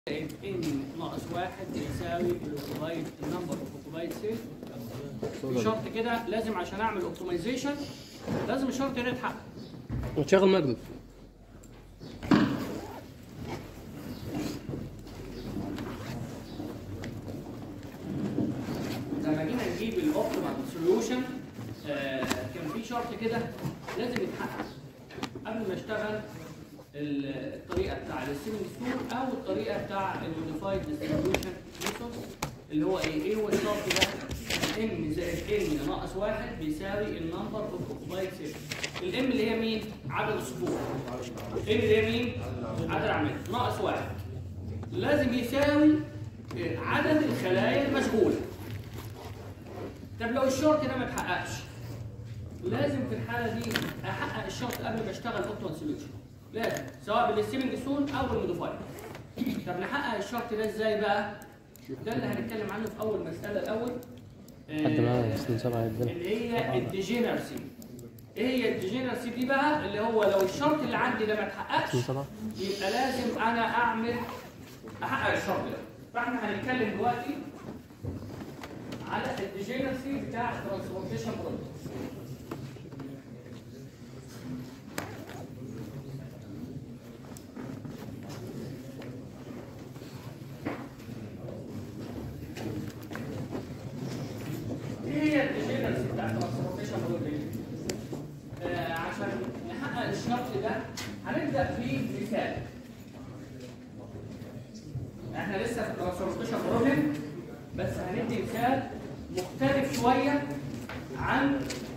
ان ناقص واحد بيساوي الاوكوبايد النمبر اوف اوكوبايد سيل في شرط كده لازم عشان اعمل اوبتمايزيشن لازم الشرط ده يتحقق وتشغل مقلب لما جينا نجيب الاوبتيمال سوليوشن كان في شرط كده لازم يتحقق قبل ما اشتغل ال- الطريقه بتاع السيمنج ستور او الطريقه بتاع الموديفايد ديستريبيوشن ميثود اللي هو ايه؟ ايه هو الشرط ده؟ ام زائد ان ناقص واحد بيساوي النمبر اوف اوكوبايد سيل الام اللي هي مين؟ عدد الصفوف ام اللي هي مين؟ عدد الاعمال ناقص واحد لازم يساوي عدد الخلايا المشغوله طب لو الشرط ده ما اتحققش لازم في الحاله دي احقق الشرط قبل ما اشتغل اوبتيمال سوليوشن لازم سواء بالستيمنج سون او بالموديفاير طب نحقق الشرط ده ازاي بقى ده اللي هنتكلم عنه في اول مساله الاول آه، حد معاه سنة سبعة يدنا اللي هي الديجينرسي ايه هي الديجينرسي دي بقى اللي هو لو الشرط اللي عندي ده ما اتحققش سنة سبعة يبقى لازم انا اعمل احقق الشرط ده فاحنا هنتكلم دلوقتي على الديجينرسي بتاع الترانسبورتيشن برودكت ايه هي الديجينرسي بتاع الترانسبورتيشن برودكت آه، عشان نحقق الشرط ده هنبدا بمثال احنا لسه في الترانسبورتيشن بروبلم بس هندي مثال مختلف شويه عن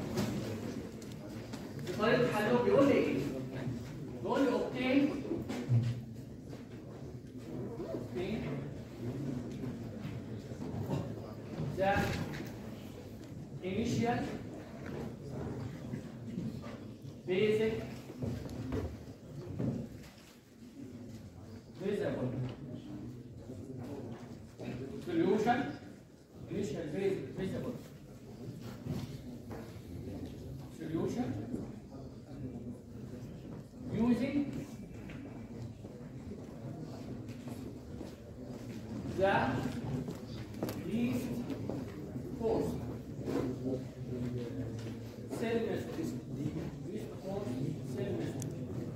في طريقه حله بيقول لي ايه؟ بيقول لي اوبتين اوبتين ذا initial basic visible solution initial basic visible solution using the least force cell method least force cell method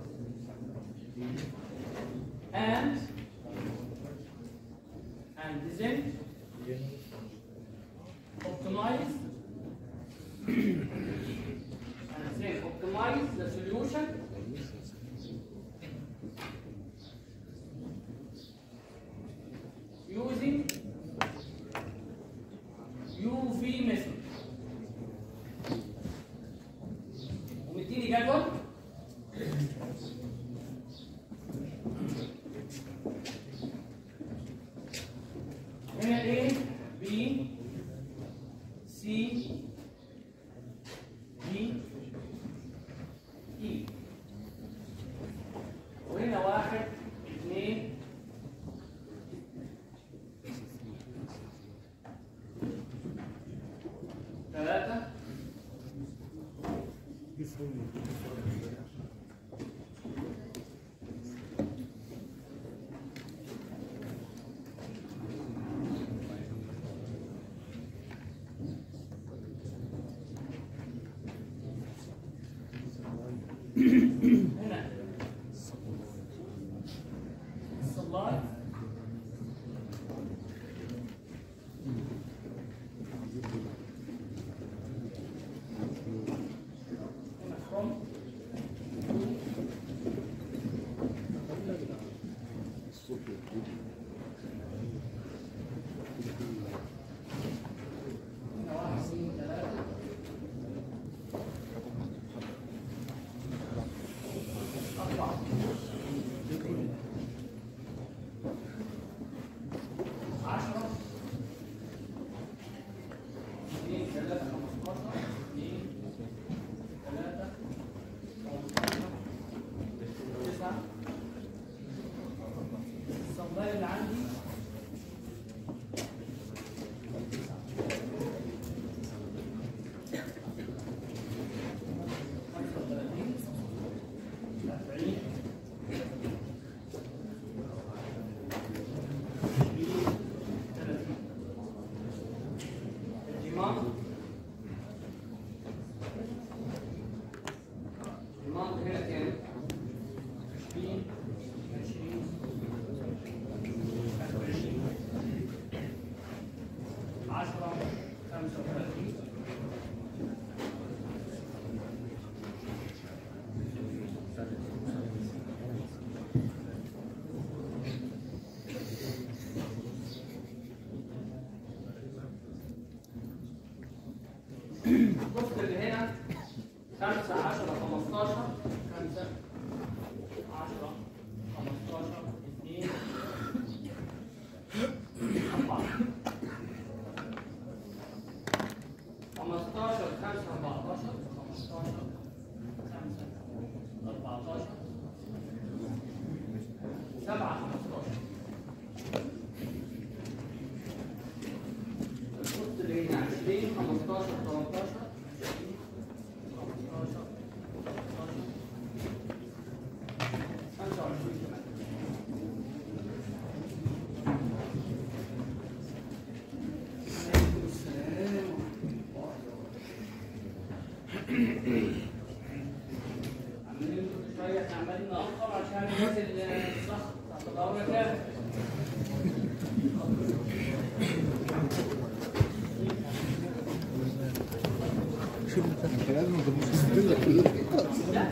and and then optimize and then optimize the solution using UV method ومديني جدول هنا A B C D E وهنا واحد اثنين ثلاثة هنا الصلاة هنا from هنا واحد اثنين ثلاثة أربعة عشرة اثنين ثلاثة خمستاشر اثنين ثلاثة خمستاشر تسعة الصندوق اللي عندي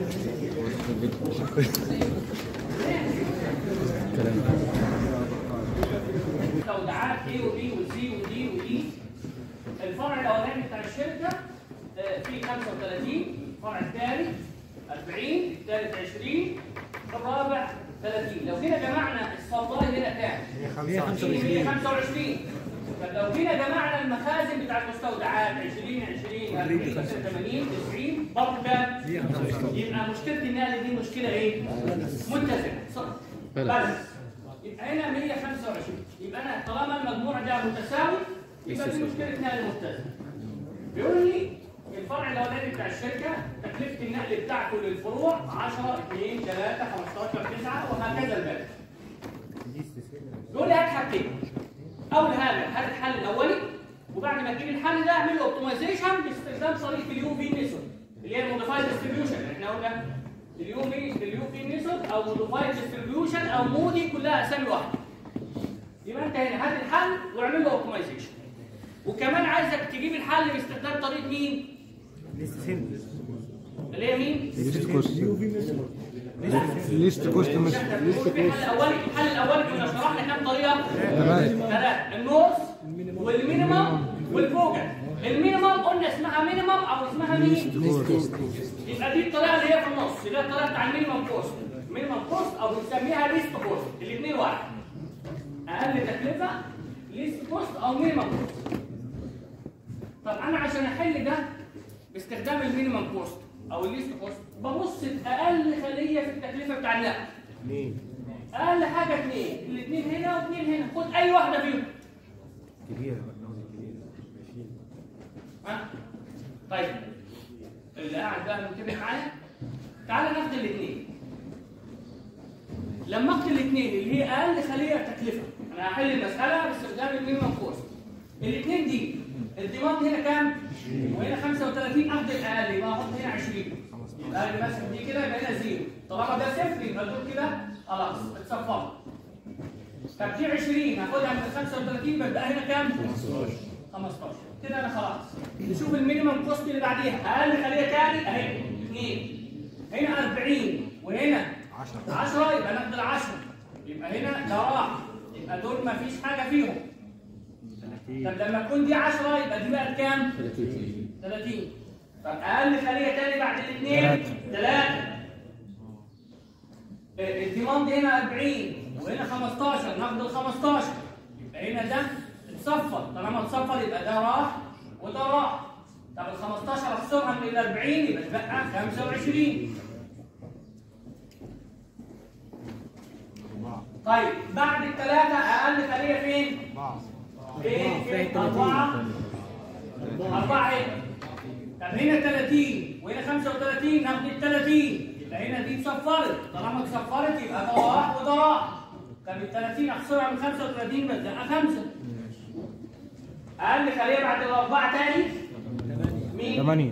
مستودعات A وبي وسي ودي ودي الفرع الاولاني بتاع الشركه آه، فيه 35 الفرع الثاني 40 الثالث 20 الرابع 30 لو جينا جمعنا السبلاي هنا كام؟ 125 طب لو جينا جمعنا المخازن بتاع المستودعات 20 20 40 80 90 برضه كام؟ يبقى مشكله النقل دي مشكله ايه؟ متزنه صح بالانس يبقى هنا 125 يبقى انا طالما المجموع ده متساوي يبقى دي مشكله نقل متزن بيقول لي الفرع الاولاني بتاع الشركه تكلفه النقل بتاعته للفروع 10 2 3 15 9 وهكذا الباقي يقول لي هات حاجتين اول حاجه هات الحل الاولي وبعد ما تجيب الحل ده اعمل له اوبتمايزيشن باستخدام طريقه اليو في ميثود اللي هي الموديفايد ديستريبيوشن احنا قلنا اليو في اليو في ميثود او موديفايد ديستريبيوشن او مودي كلها اسامي واحده يبقى انت هنا هات الحل واعمل له اوبتمايزيشن وكمان عايزك تجيب الحل باستخدام طريقه مين؟ اللي هي مين؟ ليست كوست ليست كوست مش احنا بنقول في الحل الاولي الحل الاولي كنا شرحنا كام طريقه؟ تمام ثلاثة النورث والمينيمم والفوجن المينيمم قلنا اسمها مينيمم او اسمها مين؟ يبقى دي الطريقه اللي هي في النص اللي هي الطريقه بتاع المينيمم كوست مينيمم كوست او بنسميها ليست كوست الاثنين واحد اقل تكلفه ليست كوست او مينيمم كوست طب انا عشان احل ده باستخدام المينيمم كوست او الليست كوست ببص اقل خليه في التكلفه بتاع النقل اقل حاجه اثنين الاثنين هنا واثنين هنا خد اي واحده فيهم ها طيب اللي قاعد بقى منتبه معايا تعالى ناخد الاثنين لما اخد الاثنين اللي هي اقل خليه تكلفه انا هحل المساله باستخدام المينيمم كوست الاثنين دي الديماند هنا كام؟ وهنا 35 اخد الاقل يبقى احط هنا 20 يبقى اللي ماسك دي كده يبقى هنا زيرو طالما ده صفر يبقى دول كده خلاص اتصفروا طب دي 20 هاخدها من 35 يبقى هنا كام؟ 15 كده انا خلاص نشوف المينيمم كوست اللي بعديها اقل خليه تاني اهي 2 هنا 40 وهنا 10 10 يبقى ناخد ال 10 يبقى هنا ده راح يبقى دول ما فيش حاجه فيهم طب لما تكون دي 10 يبقى دي بقت كام؟ 30 طب اقل خليه تاني بعد الاثنين 3 الديماند هنا 40 وهنا 15 ناخد ال 15 يبقى هنا ده اتصفر طالما اتصفر يبقى ده راح وده راح طب ال 15 اخصمها من ال 40 يبقى اتبقى 25 طيب بعد الثلاثة أقل خلية فين؟ فين؟ فين؟ أربعة أربعة هنا طب هنا 30 وهنا 35 ناخد ال 30 يبقى هنا دي اتصفرت طالما اتصفرت يبقى ده راح وده راح طب ال 30 اخسرها من 35 بتبقى 5 اقل خليه بعد الاربعه تاني مين؟ 8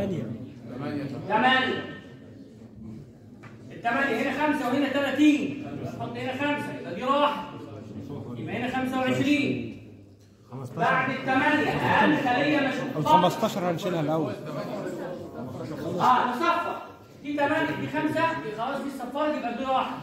8 الثمانية هنا 5 وهنا 30 نحط هنا 5 يبقى دي راحت يبقى هنا 25 بعد الثمانية أقل خلية مش ال 15 هنشيلها الاول اه نصفر دي 8 دي 5 دي خلاص دي صفرت يبقى دي راحت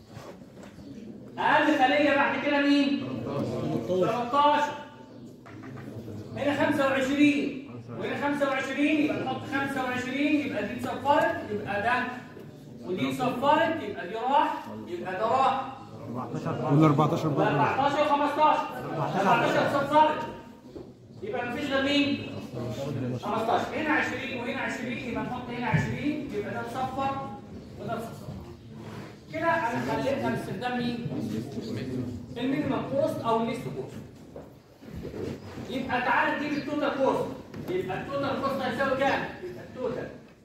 اقل خليه بعد كده مين 13 هنا 25 وهنا 25 يبقى نحط 25 يبقى دي صفرت يبقى ده ودي صفرت يبقى دي راح يبقى ده راح ولا 14 برضه 14 و15 14 صفرت يبقى مفيش غير مين 15 هنا 20 وهنا 20 يبقى نحط هنا 20 يبقى ده مصفر وده مصفر كده انا خليتها باستخدام مين؟ المينيمم كوست او الليست كوست يبقى تعالى تجيب التوتال كوست يبقى التوتال كوست هيساوي كام؟ يبقى التوتال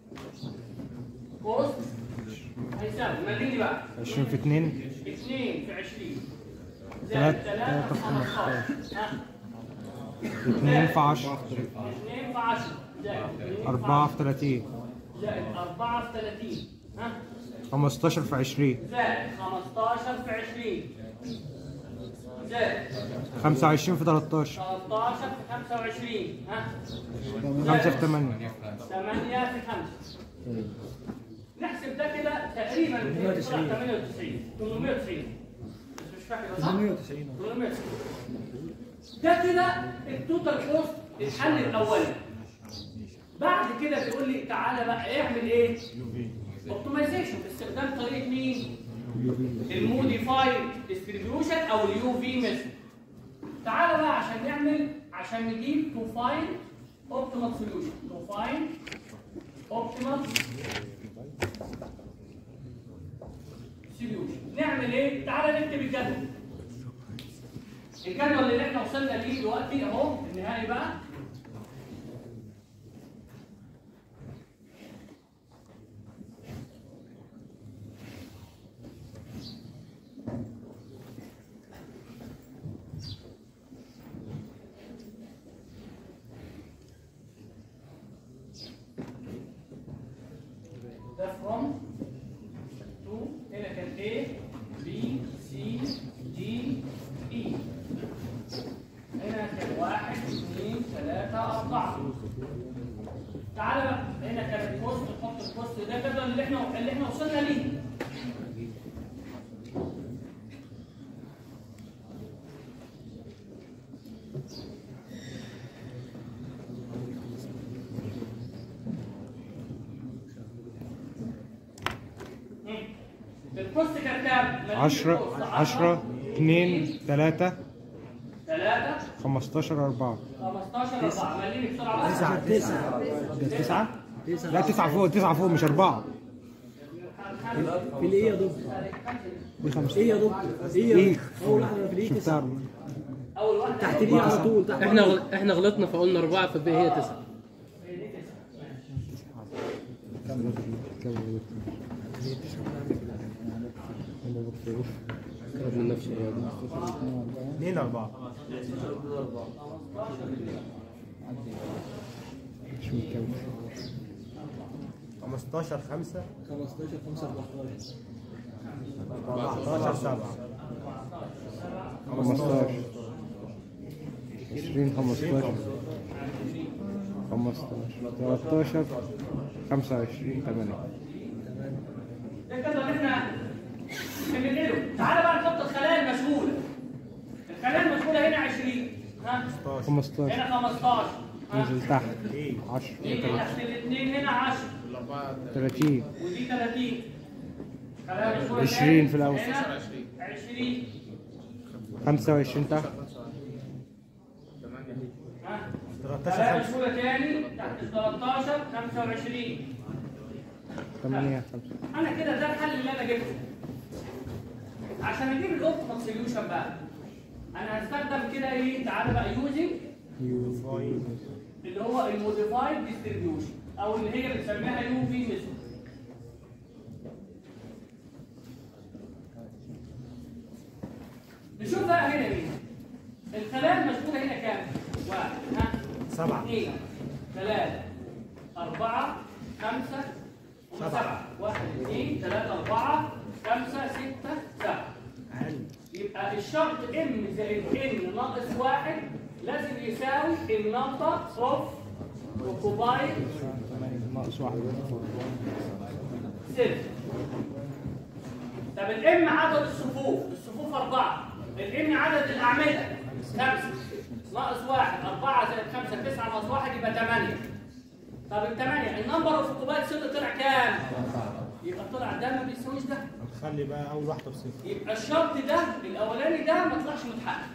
كوست هيساوي مليني بقى 20 في 2 2 في 20 تلات- زائد 3 تلاتة في في 15 ها 2 في 10 2 في 10 زائد 2 في 4 في 30 زائد 4 في 30 ها 15 في 20 زائد 15 في 20 زائد 25 في 13 13 في 25 ها 5 في 8 8 في 5 نحسب احسب ده كده تقريبا 98 890 بس مش فاكر صح؟ 890 890 ده كده التوتال كوست الحل الاولي بعد كده بيقول لي تعالى بقى اعمل ايه؟ اوبتمايزيشن باستخدام طريقه مين؟ الموديفايد ديستريبيوشن او اليو في ميثود تعالى بقى عشان نعمل عشان نجيب تو فايند اوبتيمال سوليوشن تو فايند اوبتيمال سوليوشن نعمل ايه؟ تعالى نكتب الجدول الجدول اللي احنا وصلنا ليه دلوقتي اهو النهائي بقى ده from to هنا كان A B C D E هنا كان واحد اثنين ثلاثة أربعة تعالى بقى هنا كان البوست نحط البوست ده كده اللي احنا اللي احنا وصلنا ليه مم. البوست كان كام؟ 10 10 2 3 ثلاثة 15 4 15 4 مليني بسرعة بس تسعة لا تسعة فوق تسعة فوق مش أربعة في الايه يا دكتور؟ دي خمسة ايه يا دكتور؟ ايه يا إيه دكتور؟ اول واحده في الايه شفتها تسعه أربعة. أول واحدة تحت الايه على طول تحت احنا غل... احنا غلطنا فقلنا اربعه فبقى هي تسعه قرب من نفسه يا دكتور. اثنين أربعة مش مكمل 15 5 15 5 14 7 15 20 15 15 13 25 8 ده كده اللي احنا بننقله تعالى بقى نحط الخلايا المشغولة الخلايا المشغولة هنا 20 ها 15 هنا 15 ها نزل تحت 10 يجي تحت الاثنين هنا 10 30 ودي 30 خلايا مشغولة 20 تاني. في الأول. هنا 20 25 تحت ها 13 خلايا 5 مشغولة تاني تحت ال 13 25 8 5 انا كده ده الحل اللي انا جبته عشان اجيب الاوبتيمال سوليوشن بقى انا هستخدم كده ايه تعالى بقى يوزنج اللي هو الموديفايد ديستريبيوشن او اللي هي بنسميها يو في ميثود نشوف بقى هنا مين الخلايا المشغوله هنا كام؟ واحد ها سبعة. اثنين ثلاثة أربعة خمسة سبعة واحد اثنين ثلاثة أربعة خمسة ستة سبعة يبقى الشرط ام زائد ان ناقص واحد لازم يساوي النمبر اوف اوكوبايد ناقص واحد سيل طب الام عدد الصفوف الصفوف أربعة الام عدد الأعمدة خمسة ناقص واحد أربعة زائد خمسة تسعة ناقص واحد يبقى ثمانية طب الثمانية النمبر اوف اوكوبايد سيل طلع كام؟ يبقى طلع ده ما بيساويش ده خلي بقى أول واحدة بصفر يبقى الشرط ده الاولاني ده ما طلعش متحقق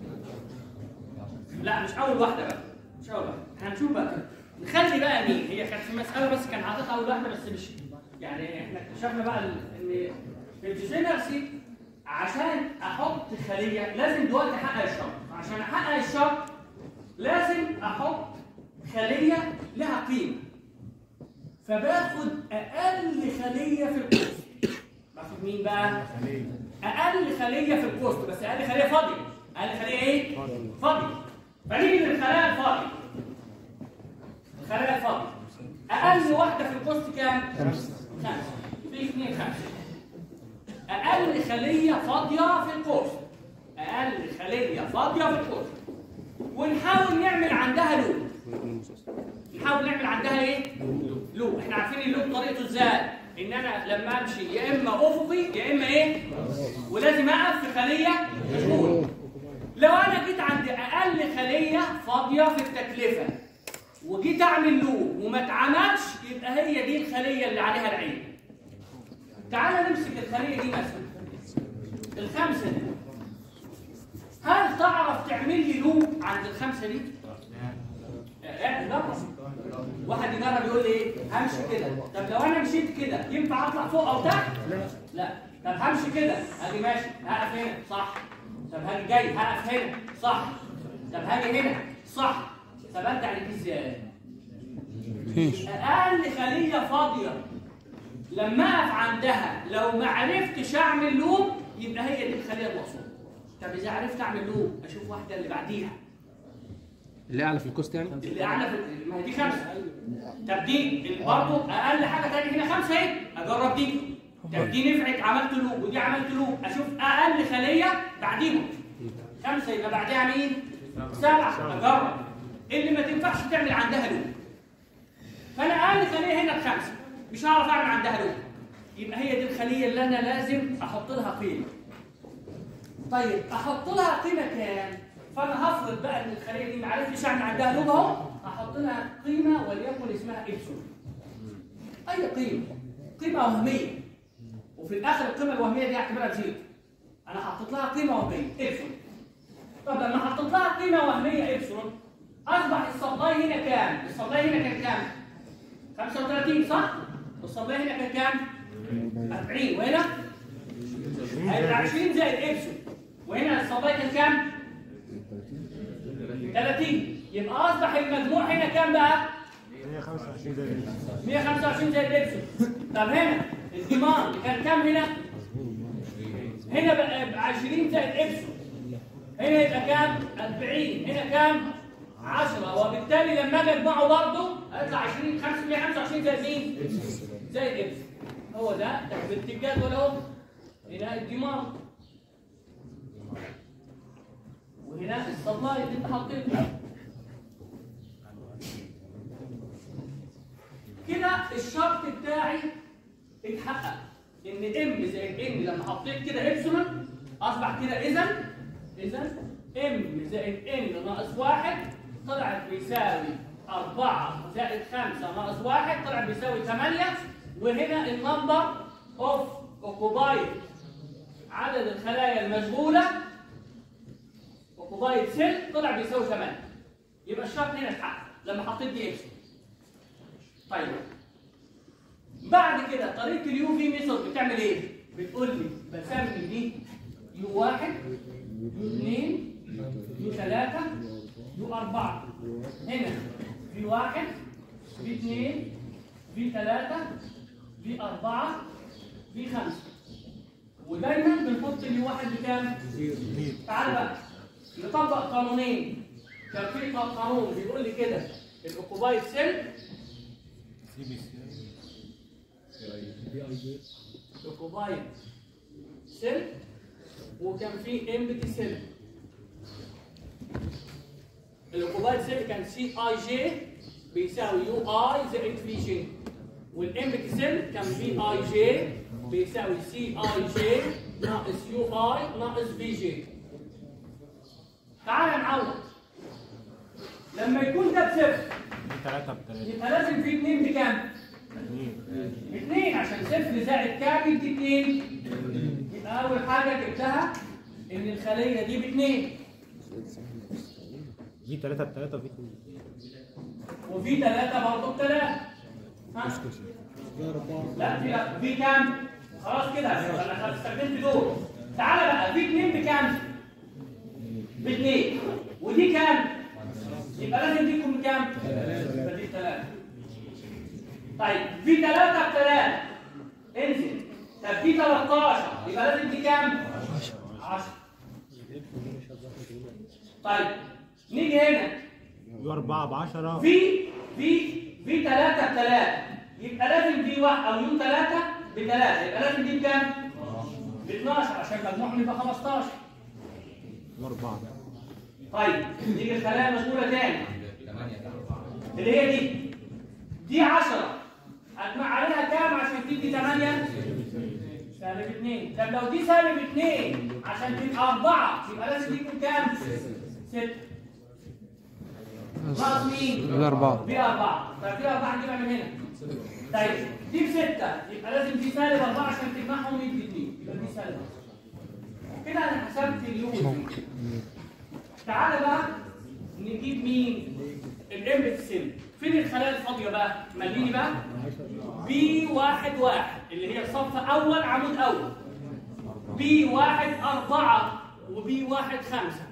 لا مش اول واحده بقى مش اول واحده احنا هنشوف بقى كده نخلي بقى مين هي كانت في مساله بس كان عاطتها اول واحده بس مش يعني احنا اكتشفنا بقى ال- ان في الديجينرسي عشان احط خليه لازم دلوقتي احقق الشرط عشان احقق الشرط لازم احط خليه لها قيمه فباخد اقل خليه في القوس باخد مين بقى اقل خليه في البوست بس اقل خليه فاضيه اقل خليه ايه فاضيه فنيجي للخلايا الفاضيه الخلايا الفاضيه اقل واحده في البوست كام خمسة. خمسه في اثنين خمسه اقل خليه فاضيه في البوست اقل خليه فاضيه في البوست ونحاول نعمل عندها لوب نحاول نعمل عندها ايه لوب احنا عارفين اللوب طريقته ازاي ان انا لما امشي يا اما افقي يا اما ايه ولازم اقف في خليه مشغول لو انا جيت عند اقل خليه فاضيه في التكلفه وجيت اعمل لوب وما اتعملش يبقى هي دي الخليه اللي عليها العين تعال نمسك الخليه دي مثلا الخمسه دي هل تعرف تعمل لي لوب عند الخمسه دي؟ لا جرب واحد يجرب يقول لي ايه؟ همشي كده طب لو انا مشيت كده ينفع اطلع فوق او تحت؟ لا طب همشي كده هاجي ماشي هقف هنا صح طب هاجي جاي هقف هنا صح طب هاجي هنا صح طب ارجع لدي ازاي؟ اقل خليه فاضيه لما اقف عندها لو ما عرفتش اعمل لوب يبقى هي دي الخليه المقصوده طب اذا عرفت اعمل لوب اشوف واحده اللي بعديها اللي اعلى في الكوست يعني اللي اعلى في ما هي دي خمسه طب دي برضه اقل حاجه تاني هنا خمسه اهي اجرب دي طب دي نفعت عملت لوب ودي عملت لوب اشوف اقل خليه بعديهم خمسه يبقى بعدها مين؟ سبعه اجرب اللي ما تنفعش تعمل عندها لوب فانا اقل خليه هنا بخمسه مش هعرف اعمل عندها لوب يبقى هي دي الخليه اللي انا لازم احط لها قيمه طيب احط لها قيمه كام؟ فانا هفرض بقى ان الخليه دي ما عرفتش اعمل عندها لوب اهو احط لها قيمه وليكن اسمها ابسون اي قيمه قيمه وهميه وفي الاخر القيمه الوهميه دي اعتبرها بزيرو انا حطيت لها قيمه وهميه ابسون طب لما حطيت لها قيمه وهميه ابسون اصبح السبلاي هنا كام؟ السبلاي هنا كان كام؟ 35 صح؟ والسبلاي هنا كان كام؟ 40 وهنا هيبقى 20 زائد ابسون وهنا السبلاي كان كام؟ 30 يبقى اصبح المجموع هنا كام بقى؟ 125 زي ده 125 زائد ابسون طب هنا الديماند كان كام هنا؟ هنا بقى ب 20 زائد ابسون هنا يبقى كام؟ 40 هنا كام؟ 10 وبالتالي لما اجي اجمعه برضه هيطلع 20 525 زائد مين؟ زائد ابسون هو ده تكبيرة الجدول اهو هنا الديماند وهنا السبلاي اللي انت حطيته كده الشرط بتاعي اتحقق ان ام زائد ان لما حطيت كده ابسلون اصبح كده اذا اذا ام زائد ان ناقص واحد طلعت بيساوي 4 زائد 5 ناقص 1 طلع بيساوي 8 وهنا النمبر اوف اوكوبايد عدد الخلايا المشغوله اوكوبايد سيل طلع بيساوي 8 يبقى الشرط هنا اتحقق لما حطيت دي اكس طيب بعد كده طريقه اليو في ميثود بتعمل ايه؟ بتقول لي بسمي دي يو واحد يو اثنين يو ثلاثة يو أربعة هنا في واحد في اثنين في ثلاثة في أربعة في خمسة ودايما بنحط اليو واحد بكام؟ تعال بقى نطبق قانونين كان في قانون بيقول لي كده الاوكوبايد سيل الاوكوبايد سيل وكان في امبتي سيل الاوكوبايد سيل كان سي اي جي بيساوي يو اي زائد في جي والامبتي سيل كان في اي جي بيساوي سي اي جي ناقص يو اي ناقص في جي تعال نعوض لما يكون ده بصفر دي 3 ب 3 يبقى لازم في 2 بكام؟ 2 عشان صفر زائد كام يدي 2 يبقى اول حاجه جبتها ان الخليه دي باثنين دي 3 ب 3 وفي 2 وفي 3 برضه بثلاثه ها؟ لا في لا في كام؟ خلاص كده انا خلاص استخدمت دول تعالى بقى في 2 بكام؟ باثنين ودي كام؟ يبقى لازم دي تكون بكام؟ يبقى دي ثلاثة طيب في ثلاثة بثلاثة انزل طب في 13 يبقى لازم دي كام؟ 10 طيب نيجي هنا يو 4 ب 10 في في في 3 بثلاثة يبقى لازم دي واحد او يو 3 بثلاثة يبقى لازم دي بكام؟ ب 12 عشان مجموعهم يبقى 15 يو 4 بقى طيب نيجي الخلايا المشغولة تاني اللي هي دي دي 10 اجمع عليها كام عشان تدي 8 سالب 2 طب لو دي سالب 2 عشان تبقى 4 يبقى لازم يكون كام 6 ناقص مين ده أربعة دي 4 طب دي 4 نجيبها من هنا طيب دي بستة يبقى لازم دي سالب 4 عشان تجمعهم يدي 2 يبقى دي سالب 4 كده انا حسبت اليوز تعالى بقى نجيب مين الام سيل فين الخلايا الفاضيه بقى مليني بقى بي واحد واحد اللي هي صف اول عمود اول بي واحد أربعة وبي واحد خمسة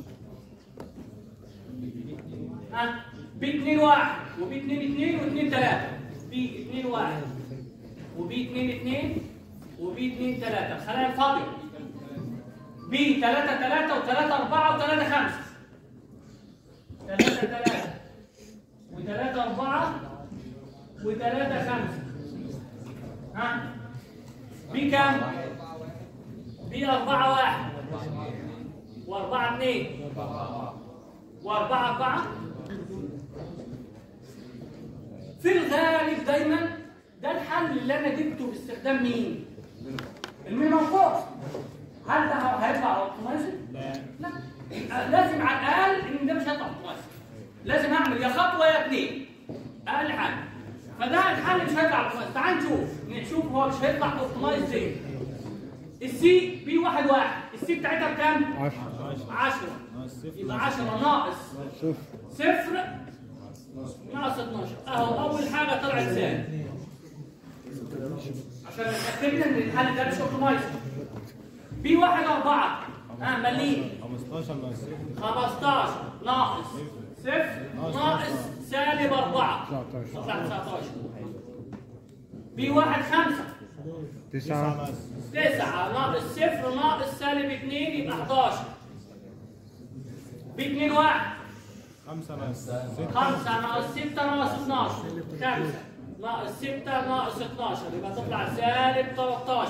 ها بي اتنين واحد وبي اتنين اتنين واتنين تلاتة بي اتنين واحد وبي اتنين اتنين وبي اتنين تلاتة الخلايا الفاضية بي تلاتة تلاتة وتلاتة أربعة وتلاتة خمسة تلاتة تلاتة وتلاتة أربعة وتلاتة خمسة ها بي كام؟ بي أربعة واحد وأربعة اتنين وأربعة أربعة في الغالب دايما ده الحل اللي أنا جبته باستخدام مين؟ المينيمم فورس هل ده هيطلع اوتوماتيك؟ لا لا يبقى لازم على الاقل ان ده مش هيطلع اوتوماتيك لازم اعمل يا خطوه يا اثنين اقل حاجه فده الحل مش هيطلع اوتوماتيك تعال نشوف نشوف هو مش هيطلع اوتوماتيك ازاي السي بي واحد واحد السي بتاعتها بكام؟ 10 10 ناقص صفر يبقى 10 ناقص صفر صفر ناقص 12 اهو اول حاجه طلعت سالب عشان اتاكدنا ان الحل ده مش اوتوماتيك بي واحد أربعة ها مليين 15 ناقص صفر 15 ناقص صفر ناقص سالب 4 19 تطلع 19 بي واحد خمسة 9 9 ناقص 9 ناقص صفر ناقص سالب 2 يبقى 11 بي 2 واحد 5 ناقص 6 5 ناقص 6 ناقص 12 5 ناقص 6 ناقص 12 يبقى تطلع سالب 13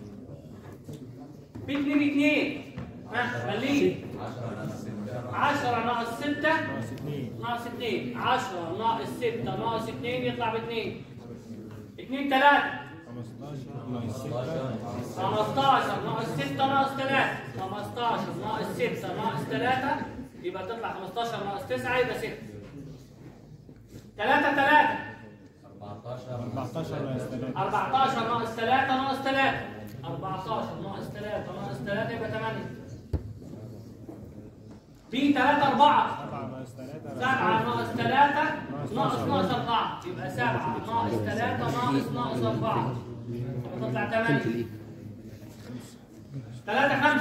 ب 2 2 ها مليين 10 ناقص 6 ناقص 2 ناقص 2 10 ناقص 6 ناقص 2 يطلع ب 2 2 3 15 ناقص 6 15 ناقص 6 ناقص 3 15 ناقص 6 ناقص 3 يبقى تطلع 15 ناقص 9 يبقى 6 3 3 14 ناقص 3 14 ناقص 3 ناقص 3 14 ناقص 3 ناقص 3 يبقى 8 بي 3 4 7 ناقص 3 7 ناقص 3 ناقص ناقص 4 يبقى 7 ناقص 3 ناقص ناقص 4 تطلع 8 3 5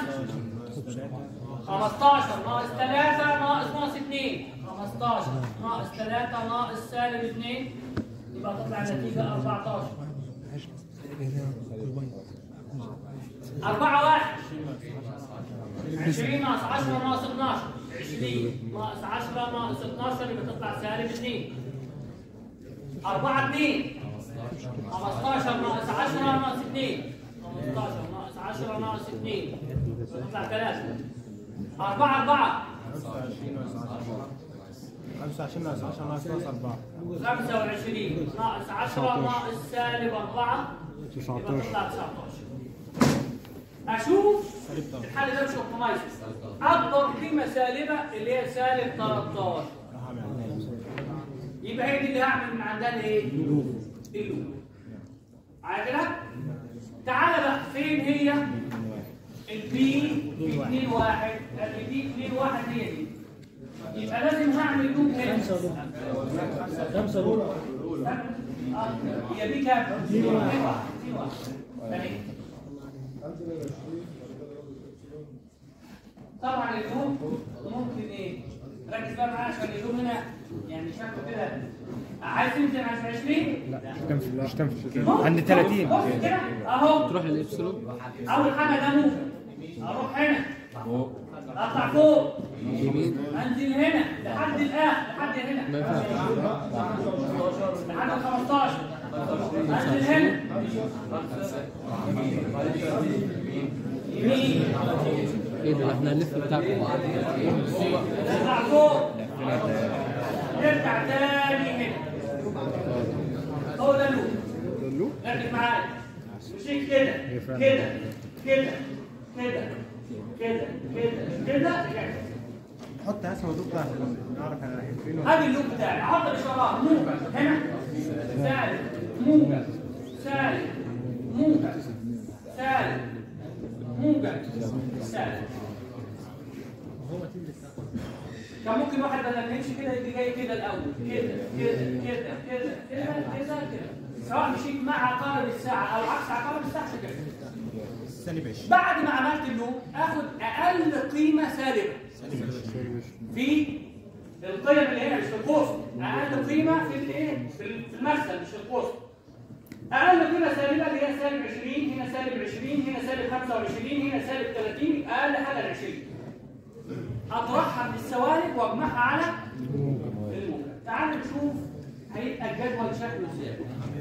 15 ناقص 3 ناقص ناقص 2 15 ناقص 3 ناقص سالب 2 يبقى تطلع النتيجة 14 4 1 20 ناقص 10 ناقص 12 20 ناقص 10 ناقص 12 يبقى تطلع سالب 2 4 2 15 ناقص 10 ناقص 2 15 ناقص 10 ناقص 2 تطلع 3 4 4 25 ناقص 10 25 ناقص 10 ناقص ناقص 4 25 ناقص 10 ناقص سالب 4 يبقى 19 تطلع 19 اشوف الحل ده مش اوتومايزد اكبر قيمه سالبه اللي هي سالب 13 يبقى هي دي اللي هعمل من عندها الايه؟ اللوب على كده؟ تعالى بقى فين هي البي 2 1 البي 2 1 هي دي يبقى لازم هعمل لوب هنا خمسة دول آه، هي دي كام؟ دي واحد دي واحد تمام طبعا اللوب ممكن ايه؟ ركز بقى معايا عشان اللوب هنا يعني شكله كده عايز تنزل على 20 لا مش تنفذ مش تنفذ ممكن. عند 30 بص كده اهو تروح للإبسلون اول حاجه ده موجب اروح هنا اطلع فوق يمين انزل هنا لحد الان لحد هنا ما ينفعش لحد ال 15 انزل هنا يمين ايه ده احنا هنلف بتاعكم نطلع فوق نرجع تاني هنا هو ده اللوب ركز معايا مشيت كده كده كده كده كده كده كده رجعت حط اسمه دكتور عشان نعرف انا رايحين فين هذه اللوب بتاعي احط الاشارات موجب هنا سالب موجب سالب موجب سالب موجب سالب كان ممكن واحد بدل ما يمشي كده يجي جاي كده الاول كده كده كده كده كده كده كده سواء مشيت مع عقارب الساعه او عكس عقارب الساعه كده استني باش بعد ما عملت اللوب اخد اقل قيمه سالبه في القيم اللي هنا مش في القوس اقل قيمه في الايه في ال- في المخزن مش في القوس اقل قيمه سالبه اللي هي سالب 20 هنا سالب 20 هنا سالب 25 هنا سالب 30 اقل حاجه ال 20 اطرحها من السوالب واجمعها على الموجب تعال نشوف هيبقى الجدول شكله ازاي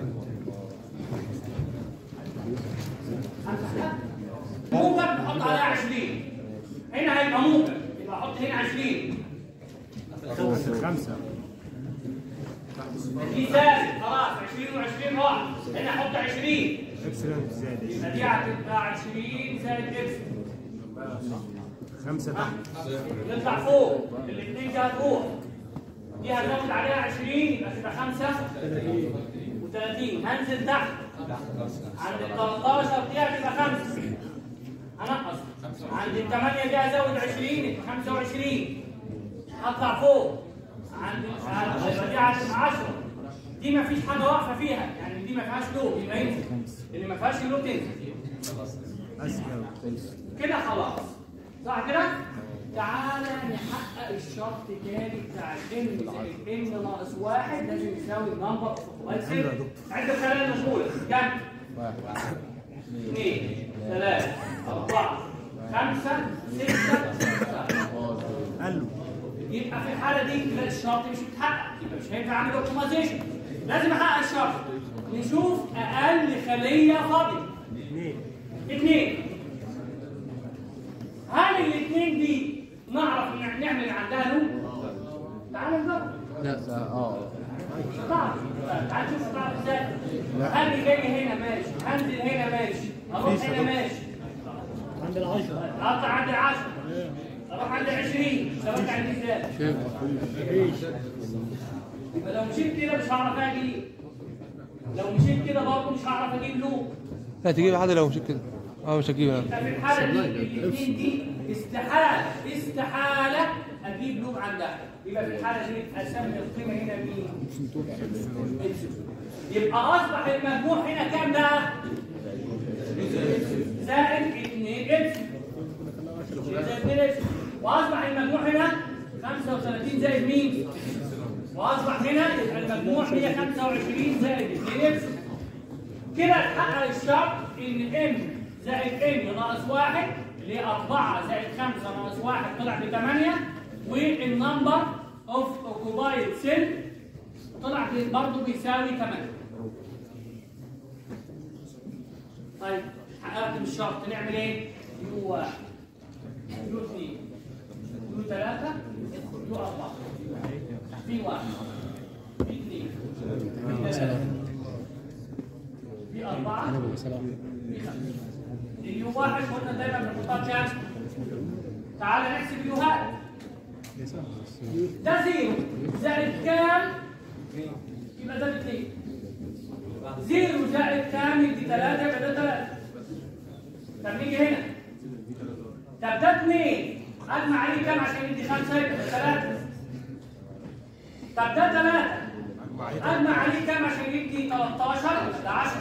هنفتحها موجب نحط عليها 20 هنا هيبقى موجب يبقى احط هنا 20 خمسة دي سالب خلاص 20 و20 راح هنا احط 20 اكسلنت زائد يبقى دي هتبقى 20 زائد اكس خمسة تحت نطلع فوق الاثنين دي هتروح دي هنزود عليها 20 يبقى تبقى 5 و30 هنزل تحت عند ال 13 دي هتبقى 5 هنقص عند ال 8 دي هزود 20 يبقى 25 هطلع فوق عند عند- يبقى دي هتبقى 10 دي ما فيش حاجه واقفه فيها يعني دي ما فيهاش لوب يبقى ينزل اللي ما فيهاش لوب تنزل بس كده كده خلاص صح كده؟ تعالى نحقق الشرط تاني بتاع ان زائد ان ناقص واحد لازم يساوي نمبر اوف اوكوبايد عد الخلايا المشغوله كام؟ اثنين ثلاثة أربعة خمسة ستة سبعة قال له يبقى في الحالة دي لا الشرط مش متحقق يبقى مش هينفع أعمل اوبتمايزيشن لازم أحقق الشرط نشوف أقل خلية فاضية اثنين اثنين هل الاثنين دي نعرف نع- نعمل عندها لوب؟ تعال نجرب لا اه تعال تعال نشوف تعرف ازاي هل اللي جاي هنا ماشي هنزل هنا ماشي اروح هنا ماشي عند العشرة اطلع عند العشرة اروح عند العشرين سويت عندي ازاي شايف يبقى لو مشيت كده مش هعرف اجيب لو مشيت كده برضه مش هعرف اجيب لوب لا تجيب حد لو مش كده اه مش هجيب انا في الحالة دي الاثنين دي استحالة استحالة اجيب لوب عندها يبقى في الحالة دي اسمي القيمة هنا مين؟ إبسلون. يبقى اصبح المجموع هنا كام بقى؟ زائد 2 ابسلون زائد 2 ابسلون واصبح المجموع هنا 35 زائد مين؟ واصبح هنا يبقى المجموع 125 زائد 2 ابسلون كده اتحقق الشرط ان ام زائد ام ناقص واحد اللي هي 4 زائد 5 ناقص واحد طلع ب 8 والنمبر اوف اوكوبايد سيل طلع برضه بيساوي 8 طيب حققت الشرط نعمل ايه؟ يو 1 يو 2 يو 3 يو 4 في 1 في 2 في 3 في أربعة في خمسة اليو واحد قلنا دايما بنحطها كام؟ تعالى نحسب اليوهات ده زيرو زائد كام؟ يبقى ده باثنين زيرو زائد كام يدي ثلاثة يبقى ده ثلاثة طب نيجي هنا طب ده اثنين أجمع عليه كام عشان يدي خمسة يبقى ده ثلاثة طب ده ثلاثة أجمع عليه كام عشان يدي 13 ده 10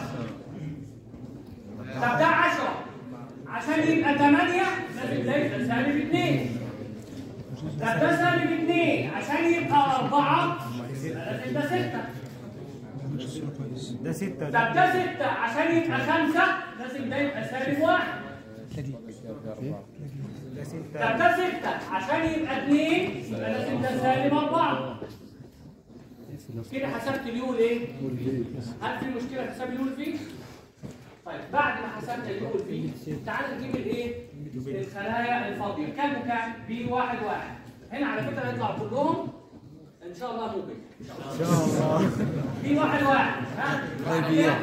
طب ده 10 عشان يبقى 8 لازم ده يبقى سالب 2 طب ده سالب 2 عشان يبقى 4 لازم ده 6 ده ستة طب ده 6 عشان يبقى 5 لازم ده يبقى سالب 1 ده ستة طب ده 6 عشان يبقى 2 يبقى لازم ده سالب 4 كده حسبت اليول ايه؟ هل في مشكله في حساب اليول فيه؟ طيب بعد ما حسبنا اليول فيه تعال نجيب الايه؟ الخلايا الفاضيه كام وكام؟ بي واحد واحد هنا على فكره يطلع كلهم ان شاء الله ممكن ان شاء الله في واحد واحد ها طيب يا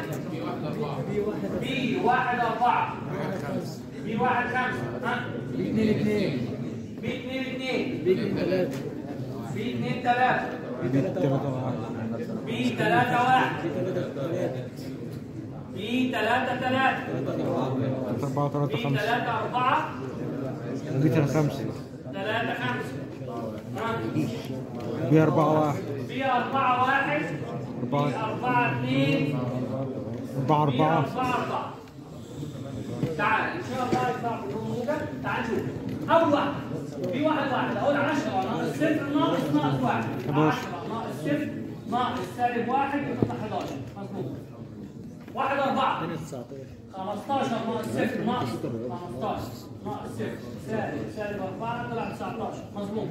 بي واحد أربعة بي واحد خمسة ها بي اثنين اثنين بي اثنين اثنين بي اثنين ثلاثة بي اثنين ثلاثة بي ثلاثة واحد بي ثلاثة واحد بي ثلاثة ثلاثة بي ثلاثة ثلاثة أربعة بي ثلاثة خمسة ثلاثة أربعة بيتر خمسة ثلاثة خمسة ها بي أربعة واحد بي أربعة واحد بي أربعة أربعة اثنين أربعة بي أربعة أربعة أربعة تعال إن شاء الله يطلع كلهم موجب تعال نشوف أول واحد في واحد واحد أقول 10 ناقص صفر ناقص ناقص واحد 10 ناقص صفر ناقص سالب واحد يطلع 11 مظبوط واحد أربعة 19 15 ناقص صفر ناقص 15 ناقص صفر سالب سالب 4 طلع 19 مظبوط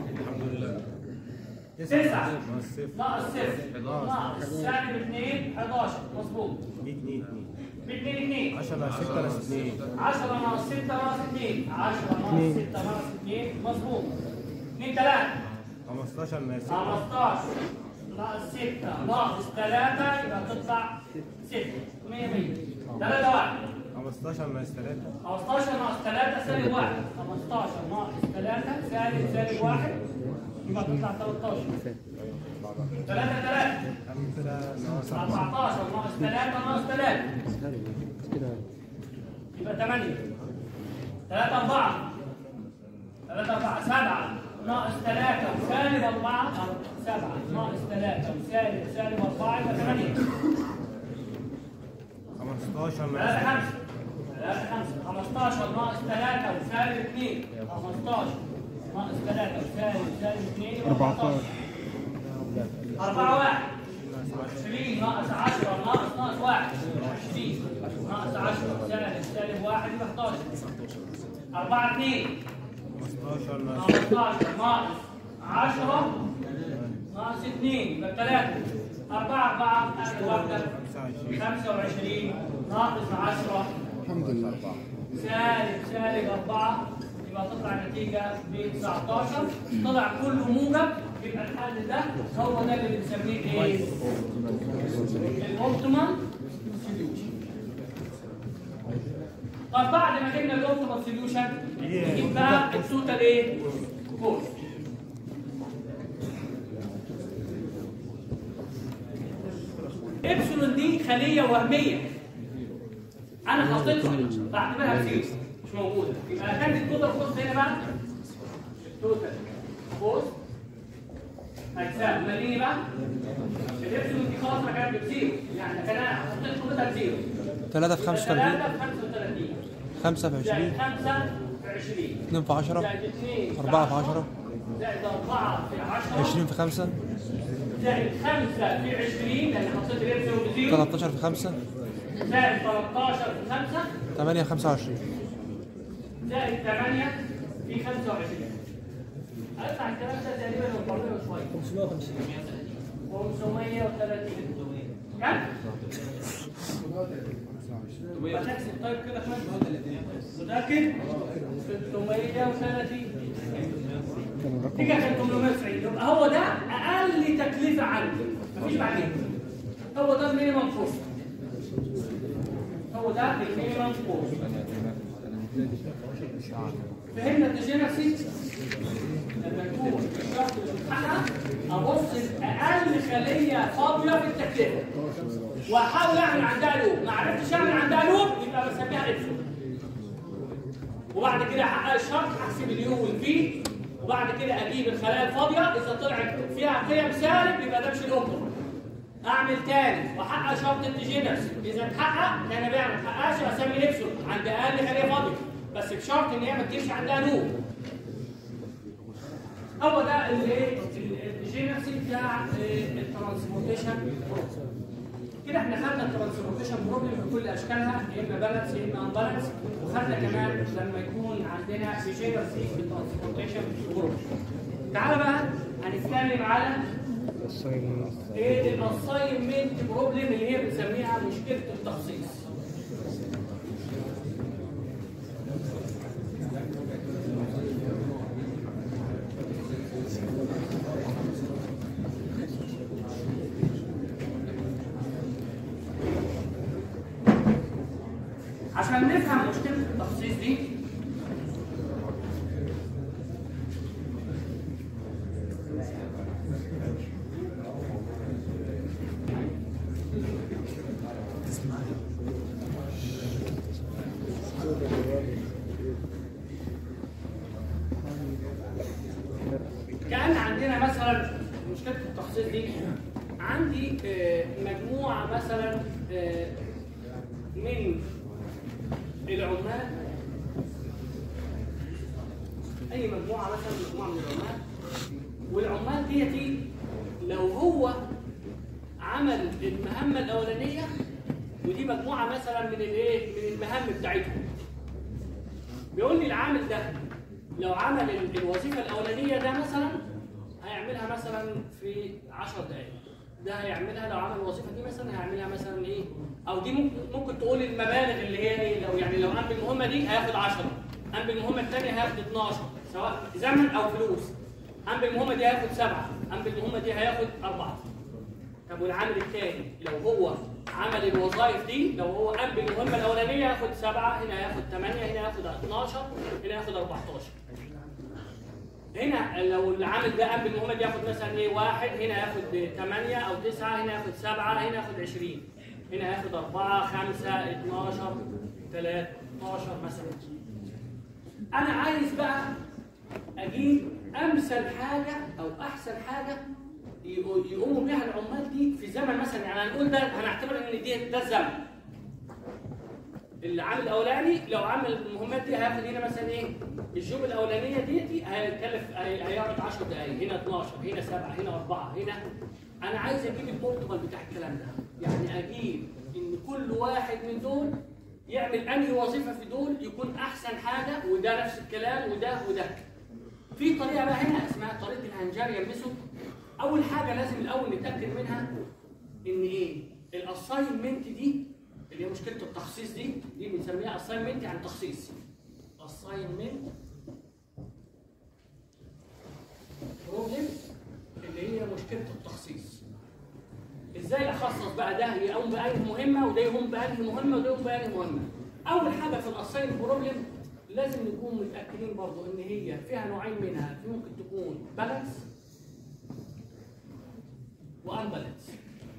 تسعة ناقص صفر ناقص سالب 2 11 مظبوط بي 2 2 ب 2 2 10 6 ناقص 2 10 ناقص 6 ناقص 2 10 ناقص 6 ناقص 2 مظبوط 2 3 15 ناقص 6 15 ناقص 6 ناقص 3 يبقى تطلع 6 100 100 3 1 15 ناقص 3 15 ناقص 3 سالب 1 15 ناقص 3 سالب سالب 1 يبقى تطلع 13 3 3 5 ناقص 14 ناقص 3 ناقص 3 يبقى 8 3 4 3 4 7 ناقص 3 وسالب 4 7 ناقص 3 وسالب سالب 4 يبقى 8 15 3 ناقص 5 3 5 15 ناقص 3 وسالب 2 15 ناقص 3 وسالب سالب 2 يبقى 14 4 1 20 ناقص 10 ناقص ناقص 1 20 ناقص 10 سالب سالب 1 يبقى 11 4 2 15 ناقص 15 ناقص 10 ناقص 2 يبقى 3 4 4 آخر واحدة 25 25 ناقص 10 الحمد لله سالب سالب 4 يبقى تطلع النتيجة ب 19 طلع كله موجب يبقى الحل ده هو ده اللي بنسميه ايه؟ الاوبتيمال سوليوشن طب بعد ما جبنا الاوبتيمال سوليوشن نجيب بقى التوتال ايه؟ كورس ابسلون دي خليه وهميه انا حاططها بعتبرها بزيرو مش موجوده يبقى كانت التوتال كوست هنا بقى التوتال كوست هتساوي ماليني بقى الابسلون دي خلاص ما كانت بزيرو يعني كان انا حطيت قيمتها بزيرو 3 في 35 3 في 35 5 في زائد 20 5 في 20 2 في 10 زائد 2 في 4 في 10 زائد 4 في 10 20 في 5 زائد 5 في 20 لان حطيت الابسلون بزيرو 13 في 5 زائد 13 في 5 8 في 25 زائد 8 في 25 هيطلع الكلام ده تقريبا لو قررنا شويه 550 530 كم؟ بنحسب طيب كده كمان متأكد؟ 630 دي كانت 890 يبقى هو ده أقل تكلفة عندي مفيش بعدين هو ده المينيمم كوست هو ده المينيمم كوست فهمنا الديجينرسي لما يكون الشخص اللي بيتحقق ابص اقل خليه فاضيه في التكلفه واحاول اعمل عندها لوب ما عرفتش اعمل عندها لوب يبقى بسميها ابسون وبعد كده احقق الشرط احسب اليو والفي وبعد كده اجيب الخلايا الفاضيه اذا طلعت فيها قيم سالب يبقى ده مش الاوبتيمال اعمل تاني واحقق شرط الديجينرسي اذا اتحقق ده انا بقى ما اتحققش اسمي الابسون عند اقل خليه فاضيه بس بشرط ان هي ما تجيبش عندها لوب هو ده اللي الجينرسي بتاع الترانسبورتيشن بروبلم كده احنا خدنا الترانسبورتيشن بروبلم بكل اشكالها يا اما بالانس يا اما انبالانس وخدنا كمان لما يكون عندنا جينرسي في الترانسبورتيشن بروبلم تعالى بقى هنتكلم على ايه الاساينمنت بروبلم اللي هي بنسميها مشكله التخصيص عشان نفهم مشكله التخصيص دي كان عندنا مثلا مشكله التخصيص دي عندي آه، مجموعه مثلا آه، من العمال اي مجموعه مثلا مجموعه من العمال والعمال ديتي لو هو عمل المهمه الاولانيه ودي مجموعه مثلا من الايه من المهام بتاعتهم بيقول لي العامل ده لو عمل ال- الوظيفه الاولانيه ده مثلا هيعملها مثلا في 10 دقائق ده هيعملها لو عمل الوظيفه دي مثلا هيعملها مثلا ايه او دي ممكن ممكن تقول المبالغ اللي هي ايه لو يعني لو قام بالمهمه دي هياخد 10 قام بالمهمه الثانيه هياخد 12 سواء زمن او فلوس قام بالمهمه دي هياخد 7 قام بالمهمه دي هياخد 4 طب والعامل الثاني لو هو عمل الوظائف دي لو هو قام بالمهمه الاولانيه ياخد 7 هنا هياخد 8 هنا هياخد 12 هنا هياخد 14 هنا لو العامل ده قام بالمهمه دي ياخد مثلا ايه واحد هنا ياخد 8 او 9 هنا ياخد 7 هنا ياخد 20 هنا ياخد 4 5 12 13 مثلا انا عايز بقى اجيب امثل حاجه او احسن حاجه يقو- يقوموا بيها العمال دي في زمن مثلا يعني هنقول ده هنعتبر ان دي ده الزمن العامل الاولاني لو عمل المهمات دي هياخد هنا مثلا ايه الجوب الاولانيه دي هيكلف هي- هيقعد 10 دقائق هنا 12 هنا 7 هنا 4 هنا انا عايز اجيب البورتبل بتاع الكلام ده يعني اجيب ان كل واحد من دول يعمل انهي وظيفه في دول يكون احسن حاجه وده نفس الكلام وده وده في طريقه بقى هنا اسمها طريقه الهنجاريان ميثود اول حاجه لازم الاول نتاكد منها ان ايه الاساينمنت دي اللي هي مشكله التخصيص دي دي بنسميها اساينمنت يعني تخصيص اساينمنت بروبلم اللي هي مشكله التخصيص ازاي اخصص بقى ده يقوم بأنهي مهمه وده يقوم بأنهي مهمه وده يقوم بأنهي مهمه اول حاجه في الاساين بروبلم لازم نكون متاكدين برضو ان هي فيها نوعين منها في ممكن تكون بالانس وانبالانس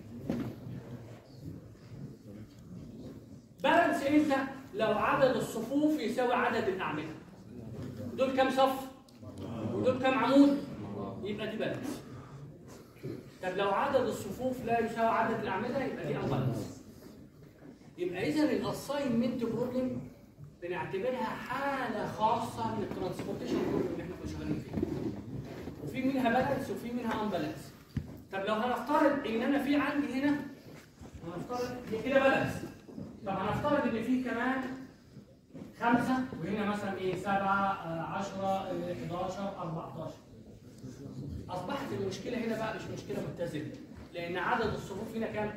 بالانس امتى لو عدد الصفوف يساوي عدد الاعمده دول كام صف ودول كام عمود يبقى دي بالانس طب لو عدد الصفوف لا يساوي عدد الاعمده يبقى دي انبالانس يبقى اذا الاساينمنت بروبلم بنعتبرها حاله خاصه من الترانسبورتيشن بروبلم اللي احنا كنا شغالين فيه وفي منها بالانس وفي منها انبالانس طب لو هنفترض ان انا في عندي هنا هنفترض دي كده بالانس طب هنفترض ان في كمان خمسة وهنا مثلا ايه سبعة آه، عشرة آه، 11 14 اصبحت المشكلة هنا بقى مش مشكلة متزنة لان عدد الصفوف هنا كام؟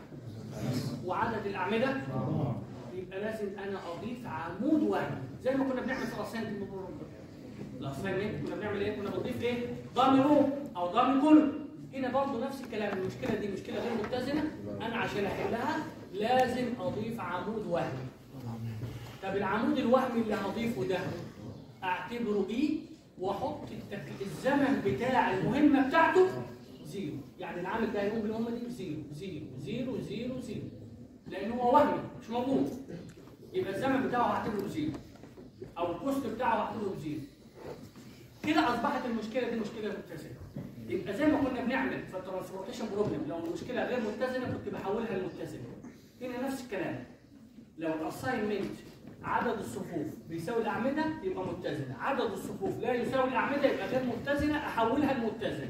وعدد الاعمدة يبقى لازم انا اضيف عمود واحد زي ما كنا بنعمل في الاساينمنت الاساينمنت كنا بنعمل ايه؟ كنا بنضيف ايه؟ ضامن رو او ضامن كله هنا برضه نفس الكلام المشكله دي مشكله غير متزنه انا عشان احلها لازم اضيف عمود وهمي طب العمود الوهمي اللي هضيفه ده اعتبره ايه واحط التك... الزمن بتاع المهمه بتاعته زيرو يعني العامل ده هيقوم بالمهمه دي بزيرو زيرو زيرو زيرو زيرو لان هو وهمي مش موجود يبقى الزمن بتاعه هعتبره زيرو او الكوست بتاعه هعتبره زيرو كده اصبحت المشكله دي مشكله متزنه يبقى زي ما كنا بنعمل في الترانسبورتيشن بروبلم لو المشكله غير متزنه كنت بحولها لمتزنه هنا نفس الكلام لو الاساينمنت عدد الصفوف بيساوي الاعمده يبقى متزنه عدد الصفوف لا يساوي الاعمده يبقى غير متزنه احولها لمتزنه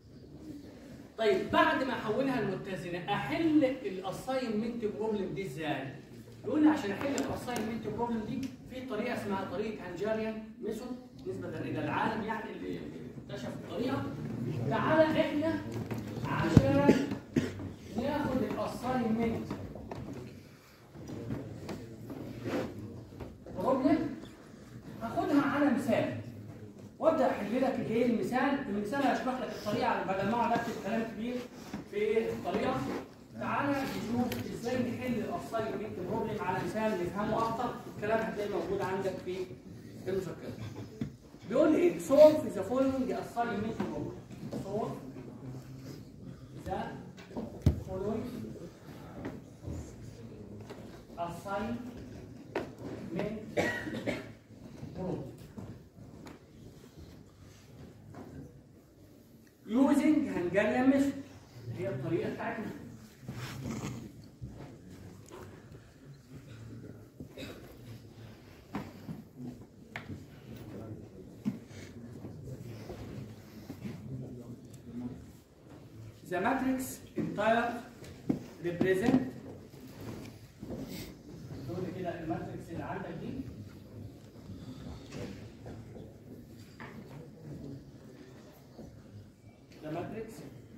طيب بعد ما احولها لمتزنه احل الاساينمنت بروبلم دي ازاي يقول لي عشان احل الاساينمنت بروبلم دي في طريقه اسمها طريقه هنجاريان ميثود نسبه الى العالم يعني اللي اكتشف الطريقه تعالى احنا عشان ناخد الاساينمنت بروبلم هاخدها على مثال وابدا احل لك ايه المثال المثال هشرح لك الطريقه بدل ما اقعد اكتب كلام كبير في ايه الطريقه تعالى نشوف ازاي نحل الاساينمنت بروبلم على مثال نفهمه اكتر الكلام هتلاقيه موجود عندك في المذكره بيقول لي ايه solve the following assignment problem solve the following assignment problem using Hungarian method هي الطريقه بتاعتنا The matrix entire represent دول كده الماتريكس اللي عندك دي The matrix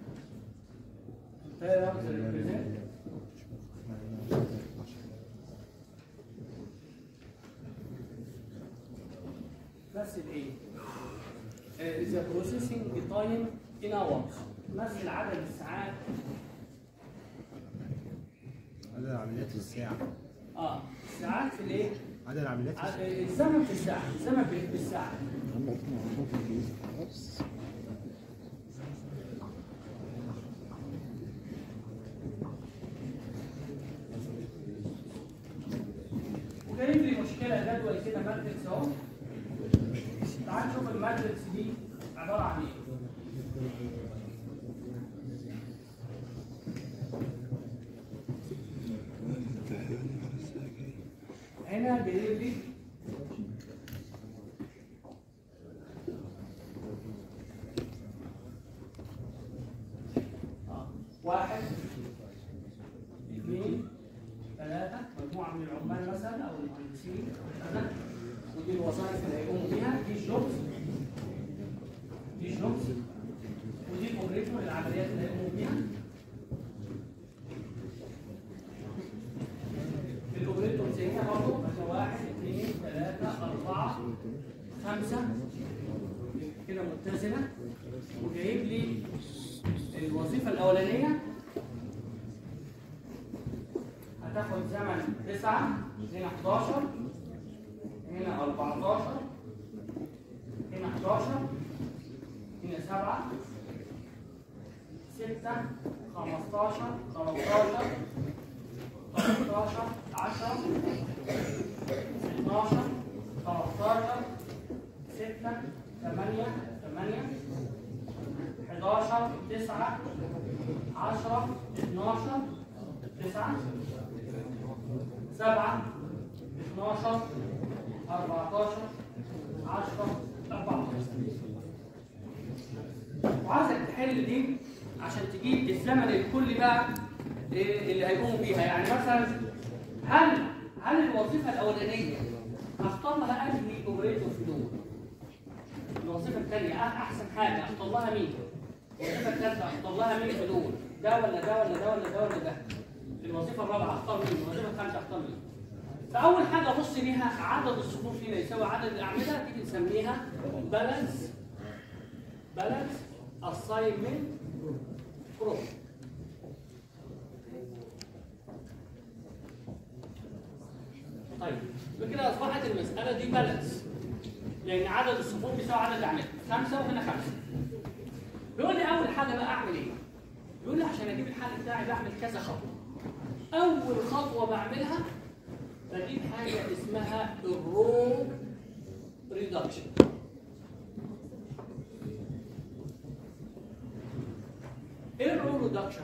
entire represent بس الايه؟ آه، the processing time in hours مثل عدد الساعات عدد العمليات في الساعة اه الساعات في الايه؟ عدد العمليات في ع- الساعة آه، الزمن في الساعة الزمن في- بالساعة وجايب لي مشكلة جدول كده ماتريكس اهو تعال نشوف الماتريكس دي عبارة عن ايه هنا جايب لي آه، واحد اثنين ثلاثة مجموعة من العمال مثلا أو المهندسين أو كذا ودي الوظائف اللي هيقوموا بيها دي الجوبز دي الجوبز ودي الأوبريتور العمليات اللي هيقوموا بيها الاوبريتور زي هنا برضه مثلا واحد اثنين ثلاثة أربعة خمسة كده متزنة وجايب لي الوظيفة الأولانية هتاخد زمن تسعة هنا 11 هنا 14 هنا 11 هنا 7 6 15 13 13 10 12 13 6 8 8 11 9 10 12 9 7 12 14 10 14 وعايزك تحل دي عشان تجيب الزمن الكلي بقى إيه اللي هيقوموا بيها يعني مثلا هل هل الوظيفه الاولانيه اختار لها انهي اوبريتور في دول الوظيفه الثانيه احسن حاجه اختار لها مين الوظيفه الثالثه اختار لها مين في دول ده ولا ده ولا ده ولا ده ولا ده الوظيفه الرابعه اختار مين الوظيفه الخامسه اختار مين فاول حاجه ابص بيها عدد الصفوف هنا يساوي عدد الاعمده تيجي نسميها بالانس بالانس assignment group طيب بكده اصبحت المساله دي بالانس لان عدد الصفوف بيساوي عدد الاعمده خمسه وهنا خمسه بيقول لي اول حاجه بقى اعمل ايه؟ بيقول لي عشان اجيب الحل بتاعي بعمل كذا خطوه اول خطوه بعملها بجيب حاجه اسمها الرو ريدكشن ايه الرو ريدكشن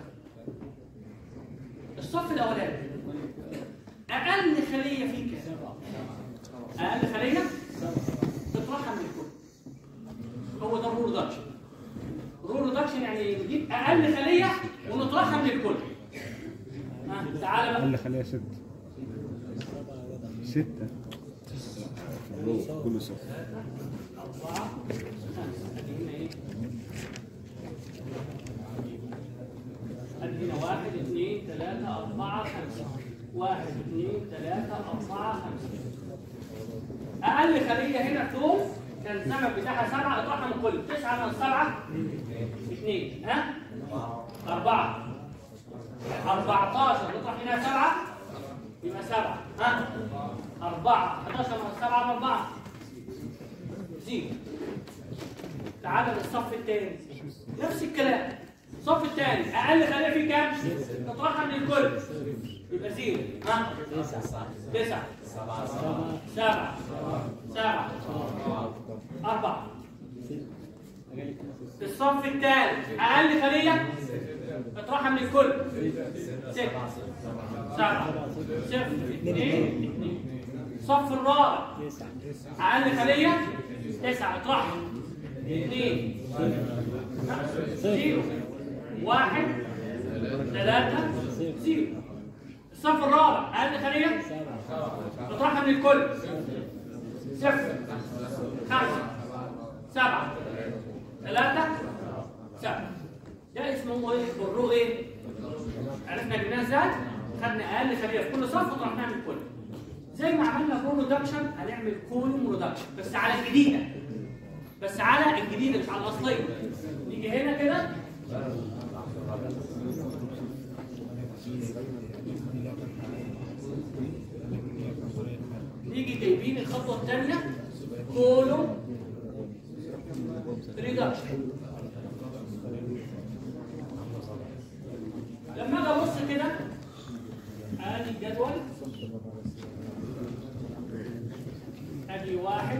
الصف الاولاني اقل خليه فيه كام اقل خليه تطرحها من الكل هو ده الرو ريدكشن الرو ريدكشن يعني نجيب اقل خليه ونطرحها من الكل ها تعالى بقى اللي خليها ستة ستة كله صفر أربعة خمسة أدي هنا إيه؟ أدي هنا واحد اثنين ثلاثة أربعة خمسة واحد اثنين ثلاثة أربعة خمسة أقل خلية هنا في دول كان الزمن بتاعها سبعة اطرحها من كل تسعة من سبعة اثنين ها؟ أربعة 14 نطرح منها 7 يبقى 7 ها 4 11 من 7 4 زيرو تعالى للصف الثاني نفس الكلام الصف الثاني اقل خليه فيه كام؟ نطرحها من الكل يبقى زيرو ها 9 7 7 4 الصف الثالث اقل خليه اطرحها من الكل 6 7 صفر 2 الصف الرابع اقل خليه 9 اطرحها 2 0 1 3 0 الصف الرابع اقل خليه اطرحها من الكل صفر خمسة سبعة ثلاثة سبعة ده اسمه ايه؟ برو ايه؟ عرفنا جبناها ازاي؟ خدنا اقل خليه في كل صف وطرحناها من الكل زي ما عملنا برو ريدكشن هنعمل كولوم ريدكشن بس على الجديدة بس على الجديدة مش على الأصلية نيجي هنا كده نيجي جايبين الخطوة الثانية كولوم ريدكشن لما اجي ابص كده ادي الجدول ادي واحد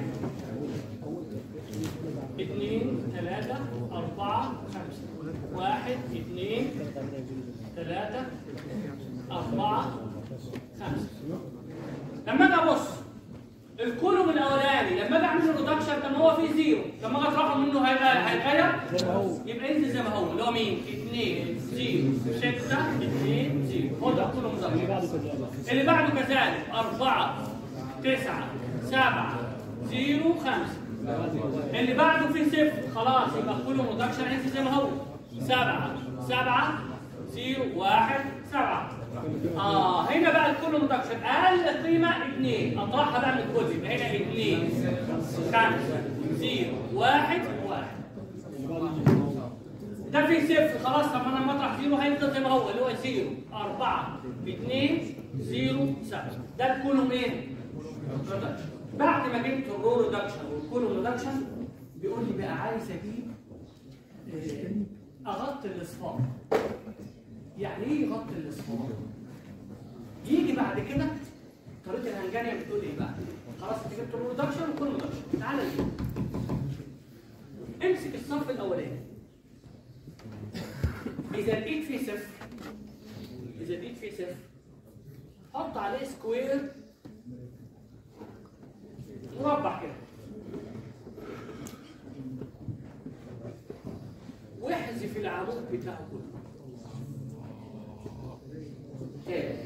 اثنين ثلاثة أربعة خمسة واحد اثنين ثلاثة أربعة خمسة لما اجي ابص الكولوم الاولاني لما اجي اعمل ريدكشن طب ما هو فيه زيرو لما اجي اطرحه منه هيبقى هيتغير يبقى ينزل زي ما هو اللي هو مين 2 0 6 2 0 هو ده الكولوم ده اللي بعده كذلك 4 9 7 0 5 اللي بعده فيه صفر خلاص يبقى كله ريدكشن هينزل زي ما هو 7 7 0 1 7 اه هنا بقى الكل ريدكشن اقل قيمه 2 اطرحها بقى من الكل يبقى هنا 2 5 0 1 1 ده فيه صفر خلاص طب انا لما اطرح زيرو هيفضل زي ما هو اللي هو 0 4 2 0 7 ده الكولوم ايه؟ ريدكشن بعد ما جبت الرو ريدكشن والكولوم ريدكشن بيقول لي بقى عايز اجيب آه، اغطي الاصفار يعني ايه يغطي الاصفار؟ يجي بعد كده طريقه الهنجانيه بتقول ايه بقى؟ خلاص انت جبت الرو ريدكشن والكولوم ريدكشن تعالى نجيب امسك الصف الاولاني اذا لقيت فيه صفر اذا لقيت فيه صفر حط عليه سكوير مربع كده واحذف العمود بتاعه كله تاني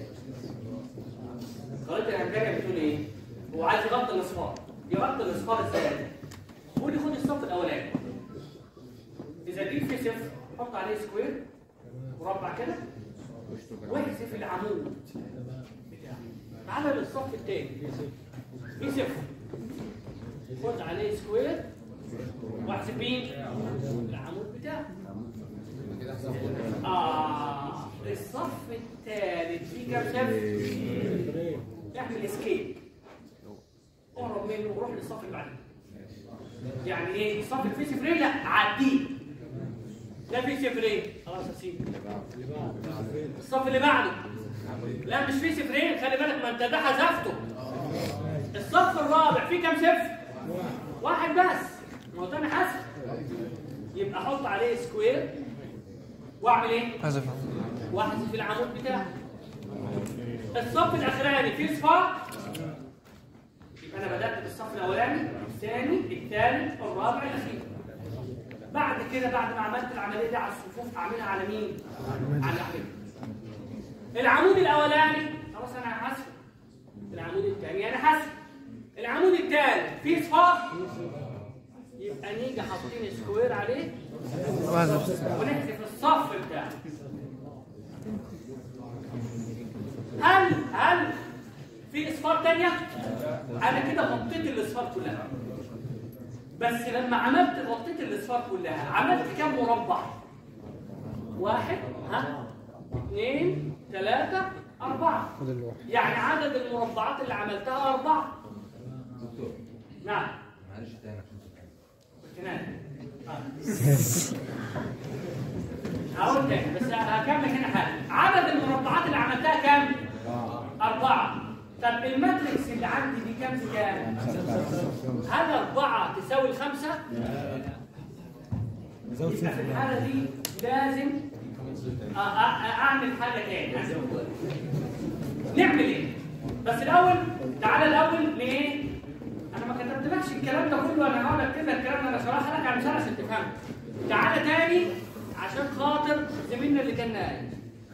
قريت الهندسه بتقول ايه؟ هو عايز يغطي الاصفار يغطي الاصفار ازاي؟ قول لي خد الصف الاولاني اذا لقيت فيه صفر حط عليه سكوير مربع كده واحذف العمود بتاعه تعالى للصف الثاني في صفر خد عليه سكوير واحذف مين؟ العمود بتاعه اه الصف الثالث فيه كام صفر؟ اعمل اسكيب اهرب منه وروح للصف اللي بعديه يعني ايه؟ الصف اللي فيه صفرين لا عديه لا فيه صفرين خلاص اسيبه الصف اللي بعده لا مش فيه صفرين خلي بالك ما انت ده حذفته الصف الرابع فيه كام صفر؟ واحد بس ما هو ده انا حذف يبقى احط عليه سكوير واعمل ايه؟ حذف واحذف العمود بتاعه الصف الاخراني فيه صفار يبقى انا بدات بالصف الاولاني الثاني الثالث الرابع الاخير بعد كده بعد ما عملت العمليه دي على الصفوف اعملها على مين؟ على العمود العمود الاولاني خلاص انا حاسب العمود الثاني انا حاسب العمود الثالث فيه صفار يبقى نيجي حاطين سكوير عليه وحذف ونحذف الصف بتاعه هل هل في اصفار تانية؟ انا كده غطيت الاصفار كلها بس لما عملت غطيت الاصفار كلها عملت كام مربع؟ واحد ها اثنين ثلاثة أربعة خد اللوحة يعني عدد المربعات اللي عملتها أربعة نعم معلش تاني عشان تمام هقول تاني بس هكمل هنا حاجة عدد المربعات اللي عملتها كام؟ أربعة طب الماتريكس اللي عندي دي كام في كام؟ هل أربعة تساوي الخمسة؟ زود يبقى في صفر الحالة دي لازم أ- أ- أعمل حاجة تاني نعمل إيه؟ بس الأول تعالى الأول لإيه؟ أنا ما كتبتلكش الكلام ده كله أنا هقعد أكتب لك الكلام ده أنا شرحها لك على مثال عشان تفهمه تعالى تاني عشان خاطر زميلنا اللي كان نايم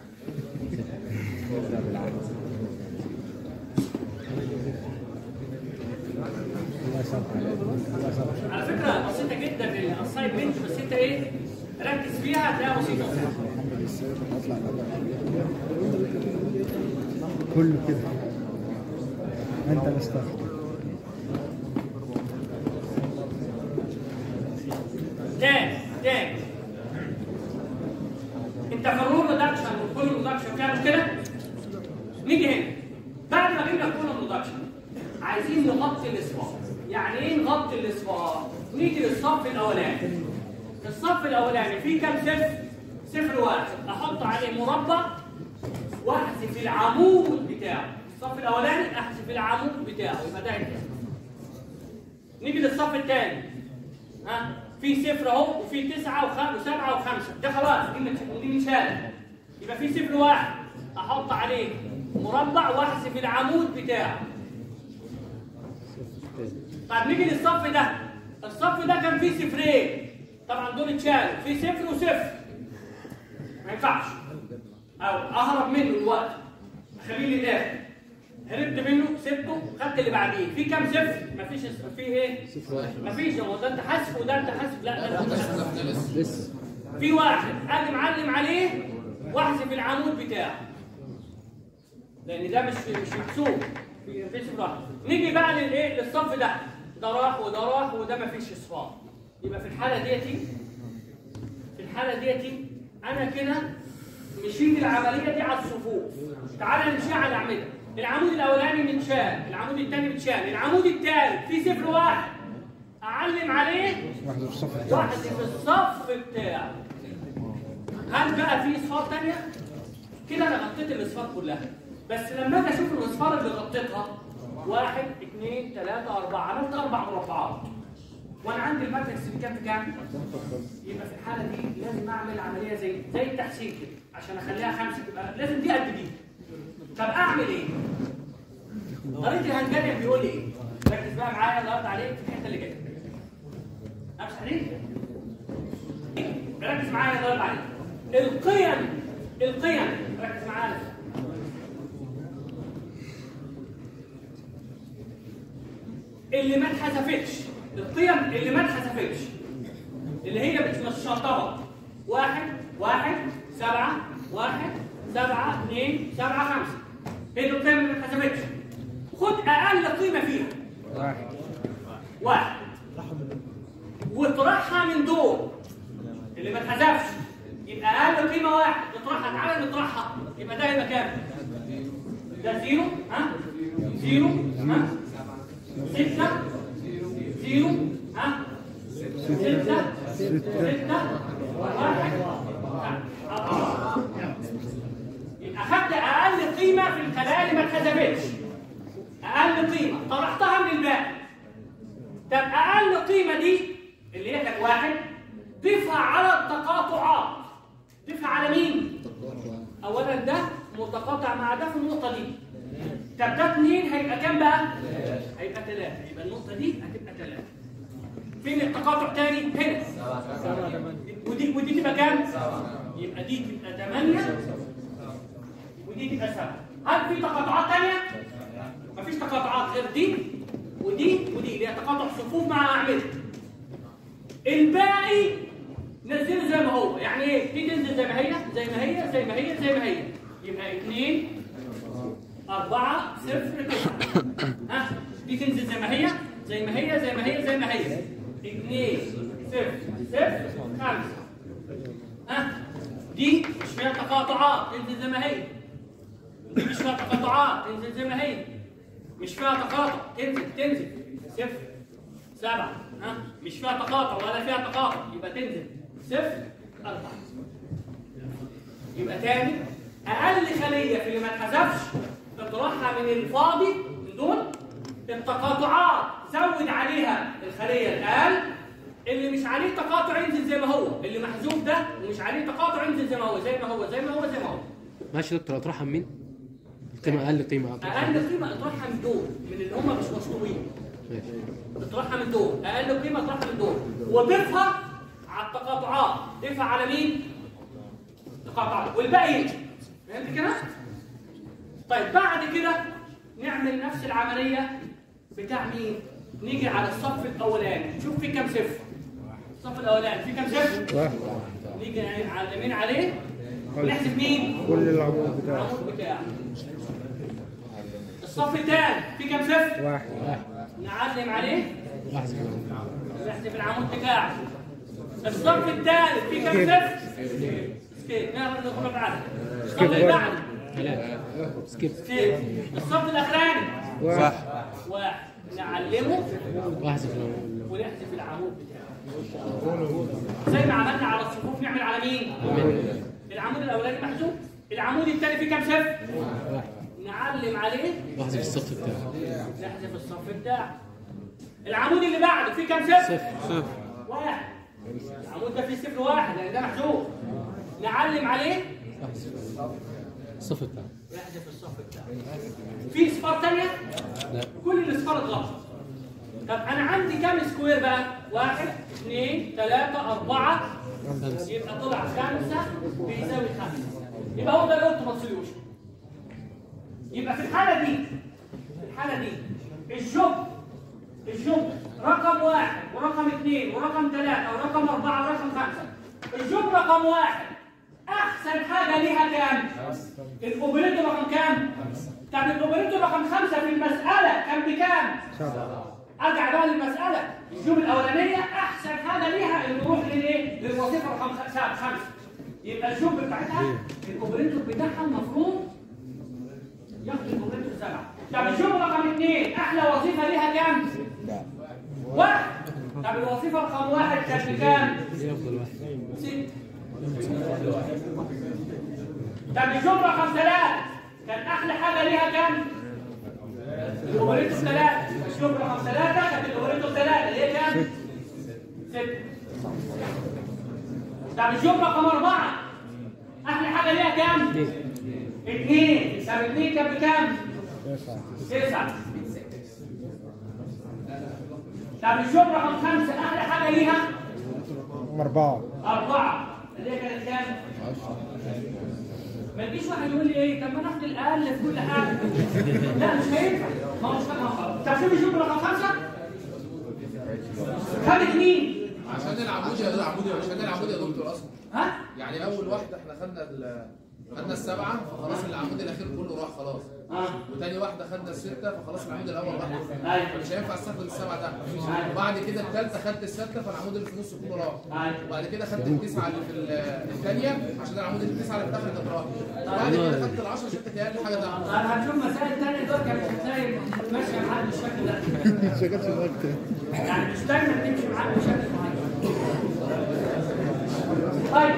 الله يسامحك الله يسامحك على فكرة بسيطة جدا الأساينمنت بس أنت إيه؟ ركز فيها هتلاقيها بسيطة كله كده انت اللي استفدت تاني تاني انت في الرول ريدكشن والكل ريدكشن فيها مشكله؟ نيجي هنا بعد ما جبنا كل ريدكشن عايزين نغطي الاصفار يعني ايه نغطي الاصفار؟ نيجي للصف الاولاني الصف الاولاني فيه كام صفر؟ صفر واحد احط عليه مربع واحذف العمود بتاعه الصف الاولاني احذف العمود بتاعه يبقى ده كده نيجي للصف الثاني ها في صفر اهو وفي تسعة وخ- وسبعة وخمسة ده خلاص دي مت- دي متشالة يبقى في صفر واحد احط عليه مربع واحذف العمود بتاعه طب نيجي للصف ده الصف ده كان فيه صفرين طبعا دول اتشالوا في صفر وصفر ما ينفعش او اهرب منه الوقت اخليه للاخر هربت منه سبته خدت اللي بعديه في كام صفر مفيش صفر في ايه صفر واحد مفيش هو ده انت حاسب وده انت حاسب لا ده انت حاسب لسه في واحد اجي معلم عليه واحذف العمود بتاعه لان ده مش مش مكسور في في صفر واحد نيجي بقى للايه للصف ده ده راح وده راح وده مفيش اصفار يبقى في الحاله ديتي في الحاله ديتي انا كده مشيت العمليه دي على الصفوف تعالى نمشيها على الاعمده العمود الاولاني متشال العمود الثاني متشال العمود الثالث في صفر واحد اعلم عليه واحد في الصف الثاني واحد في الصف بتاعه هل بقى في اصفار تانية؟ كده انا غطيت الاصفار كلها بس لما اجي اشوف الاصفار اللي غطيتها واحد اثنين ثلاثة أربعة عملت أربع مربعات وأنا عندي الماتريكس اللي كام في كام؟ يبقى في الحالة دي لازم أعمل عملية زي زي التحسين كده عشان أخليها خمسة تبقى لازم دي قد دي طب أعمل إيه؟ طريقة الهنجانيا بيقول لي إيه؟ ركز بقى معايا النهارده عليك في الحتة اللي جاية امسح عليك ركز معايا ضرب عليك القيم القيم ركز معايا اللي ما اتحذفتش القيم اللي ما اتحذفتش اللي هي مش متشطبه واحد واحد سبعة واحد سبعة اثنين سبعة خمسة هي دي القيم اللي ما اتحذفتش خد أقل قيمة فيها واحد واحد واطرحها من دول اللي ما اتحذفش يبقى اقل قيمه واحد نطرحها تعالى نطرحها يبقى ده يبقى كام؟ ده زيرو ها؟ زيرو ها؟ ستة زيرو ها؟ ستة ستة واحد أربعة. يبقى خدت اقل قيمه في الخلايا اللي ما اتحذفتش اقل قيمه طرحتها من الباقي طب اقل قيمه دي اللي هي كانت واحد ضيفها على التقاطعات ضيفها على مين؟ اولا ده متقاطع مع ده في النقطه دي طب ده اثنين هيبقى كام بقى؟ هيبقى ثلاثه يبقى النقطه دي هتبقى ثلاثه فين التقاطع تاني؟ هنا ودي ودي تبقى كام؟ يبقى دي تبقى 8 ودي تبقى 7 هل في تقاطعات تانية؟ مفيش تقاطعات غير دي ودي ودي اللي هي تقاطع صفوف مع أعمدة الباقي نزله زي ما هو يعني ايه دي تنزل زي ما هي زي ما هي زي ما هي زي ما هي يبقى 2 4 0 9 ها دي تنزل زي ما هي زي ما هي زي ما هي زي ما هي 2 0 0 5 ها دي مش فيها تقاطعات تنزل زي ما هي دي مش فيها تقاطعات تنزل زي ما هي مش فيها تقاطع تنزل تنزل صفر سبعة ها مش فيها تقاطع ولا فيها تقاطع يبقى تنزل صفر أربعة يبقى تاني أقل خلية في اللي ما اتحذفش تطرحها من الفاضي من دول التقاطعات زود عليها الخلية الأقل اللي مش عليه تقاطع ينزل زي ما هو اللي محذوف ده ومش عليه تقاطع ينزل زي ما هو زي ما هو زي ما هو زي ما هو ماشي يا دكتور اطرحها من مين؟ القيمة اقل قيمة اطرحها اقل قيمه اطرحها من دول من اللي هم مش مسطورين ماشي اطرحها من دول اقل قيمه اطرحها من دول وضيفها على التقاطعات ضيفها على مين تقاطعات والباقي يمشي فهمت كده طيب بعد كده نعمل نفس العمليه بتاع مين نيجي على الصف الاولاني نشوف في كام صفر الصف الاولاني في كام صفر واحد نيجي نعلمين عليه ونحسب مين كل العمود بتاعه العمود بتاعه الصف الثاني في كام صفر واحد نعلم عليه واحد صفر. نحسب العمود بتاعه الصف الثالث في كام صفر سكيب نعرف ندخل بعد الصف اللي بعده ثلاثة سكيب سكيب الصف الاخراني واحد واحد نعلمه واحد صفر ونحذف العمود بتاعه زي ما عملنا على الصفوف نعمل على مين العمود الاولاني محذوف العمود الثاني فيه كام صفر نعلم عليه واحد في الصف بتاعه نحذف الصف بتاعه العمود اللي بعده فيه كام صفر صفر واحد العمود ده فيه صفر واحد لان ده محذوف نعلم عليه الصف بتاعه يحذف الصف بتاعه في صفار ثانيه لا كل الاصفار اتغلط طب انا عندي كام سكوير بقى واحد اثنين ثلاثة أربعة خمسة يبقى طلع خمسة بيساوي خمسة يبقى هو ده الاوبتيمال سوليوشن يبقى في الحالة دي في الحالة دي الجوب الجوب رقم واحد ورقم اثنين ورقم ثلاثة ورقم أربعة ورقم خمسة الجوب رقم واحد أحسن حاجة ليها كام؟ الأوبريتور رقم كام؟ طب الأوبريتور رقم خمسة في المسألة كان بكام؟ ارجع بقى للمساله الجيوب الاولانيه احسن حاجه ليها ان نروح للايه للوظيفه رقم خمسه خمسه يبقى الجيوب بتاعتها الاوبريتور بتاعها المفروض ياخد الاوبريتور سبعه طب الجيوب رقم اثنين احلى وظيفه ليها كام؟ واحد طب الوظيفه رقم واحد كانت بكام؟ ايه افضل واحد ست طب الجيوب رقم ثلاثه كان احلى حاجه ليها كام؟ الاوبريتور ثلاثة الشوف رقم ثلاثة كانت الاوبريتور ثلاثة اللي هي كام؟ ستة طب الشوف رقم أربعة أحلى حاجة ليها كام؟ اثنين طب اثنين كان بكام؟ تسعة طب الشوف رقم خمسة أحلى حاجة ليها أربعة أربعة اللي هي كانت كام؟ ما يجيش واحد يقول لي ايه طب ما ناخد الاقل في كل حاجه لا مش هينفع ما هو مش هينفع طب شوف الجمله رقم خمسه خدت مين؟ عشان العمود يا العمود عشان العمود يا دكتور اصلا ها؟ يعني اول واحده احنا خدنا ال خدنا السبعه فخلاص العمود الاخير كله راح خلاص اه وتاني واحده خدنا السته فخلاص العمود الاول راح ايوه مش هينفع استخدم السبعه ده وبعد كده الثالثه خدت السته فالعمود اللي في النص كله راح ايوه وبعد كده خدت التسعه اللي في ال- الثانيه عشان العمود التسعه اللي في الاخر كانت راحت وبعد كده خدت العشره عشان كانت اقل حاجه ده طب هنشوف مسائل تانية دول كانت هتلاقي ماشيه معاك بالشكل ده يعني مش دايما تمشي معاك بشكل معين طيب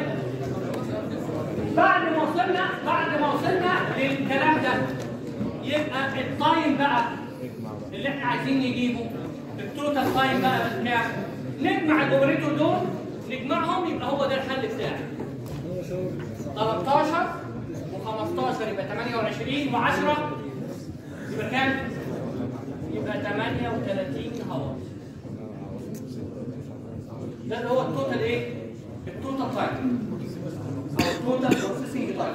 بعد ما وصلنا بعد ما وصلنا للكلام ده يبقى التايم بقى اللي احنا عايزين نجيبه التوتال تايم بقى كام؟ نجمع الاوبريتور دول نجمعهم يبقى هو ده الحل بتاعي 13 و15 يبقى 28 و10 يبقى كام؟ يبقى 38 هاور ده اللي هو التوتال ايه؟ التوتال تايم او التوتال بروسيسنج تايم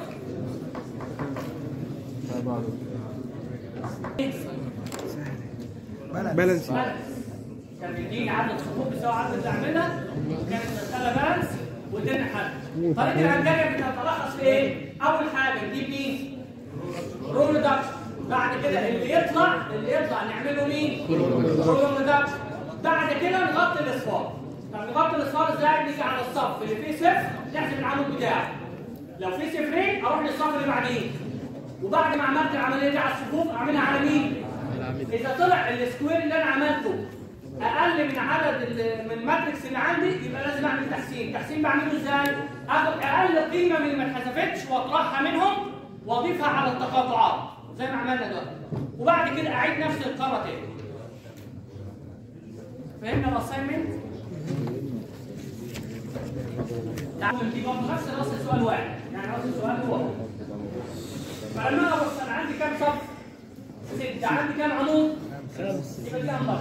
بالانس كان بيديني عدد صفوف بيساوي عدد اللي اعملها كانت المساله بالانس واداني حل طريقه الهندسه بتتلخص في ايه؟ اول حاجه نجيب مين؟ رول ريدكشن بعد كده اللي يطلع اللي يطلع نعمله مين؟ رول ريدكشن بعد كده نغطي الاصفار طب نغطي الاصفار ازاي؟ نيجي على الصف اللي فيه صفر نحسب العمود بتاعه لو في صفرين اروح للصف اللي بعديه وبعد ما عملت العمليه دي على الصفوف اعملها على مين؟ اذا طلع السكوير اللي انا عملته اقل من عدد ال- من الماتريكس اللي عندي يبقى لازم اعمل تحسين تحسين بعمله ازاي اخد اقل قيمه من اللي ما اتحذفتش واطرحها منهم واضيفها على التقاطعات زي ما عملنا دلوقتي وبعد كده اعيد نفس القاره تاني فهمنا الاساينمنت تعالوا دي برضه نفس راس السؤال واحد يعني راس السؤال هو هو فلما ابص انا عندي كام صف؟ ستة عندي كام عمود؟ يبقى دي انضف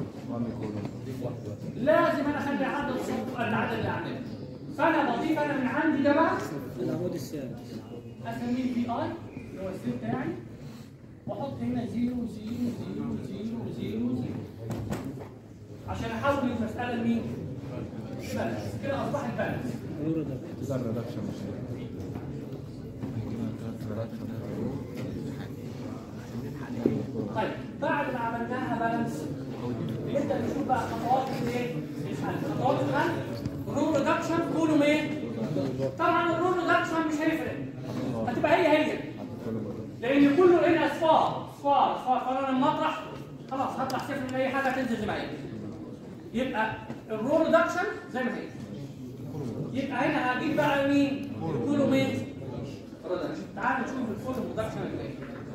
لازم انا اخلي عدد الصف قد عدد اللي اعمله فانا بضيف انا من عندي ده بقى العمود السادس اسميه بي اي اللي هو الستة يعني واحط هنا 0 0 0 0 0 0 عشان احول المساله لمين؟ بالانس كده اصبحت بالانس طيب بعد ما عملناها بالانس نبدا نشوف بقى خطوات الايه؟ الحل خطوات الحل الرول ريدكشن كولوم ايه؟ طبعا الرول ريدكشن مش هيفرق هتبقى هي هي لان كله هنا اصفار اصفار اصفار فانا لما اطرح خلاص هطلع صفر من اي حاجه تنزل زي ما هي يبقى الرول ريدكشن زي ما هي يبقى هنا هجيب بقى مين؟ كولوم ايه؟ ريدكشن تعالوا نشوف الفول ريدكشن ازاي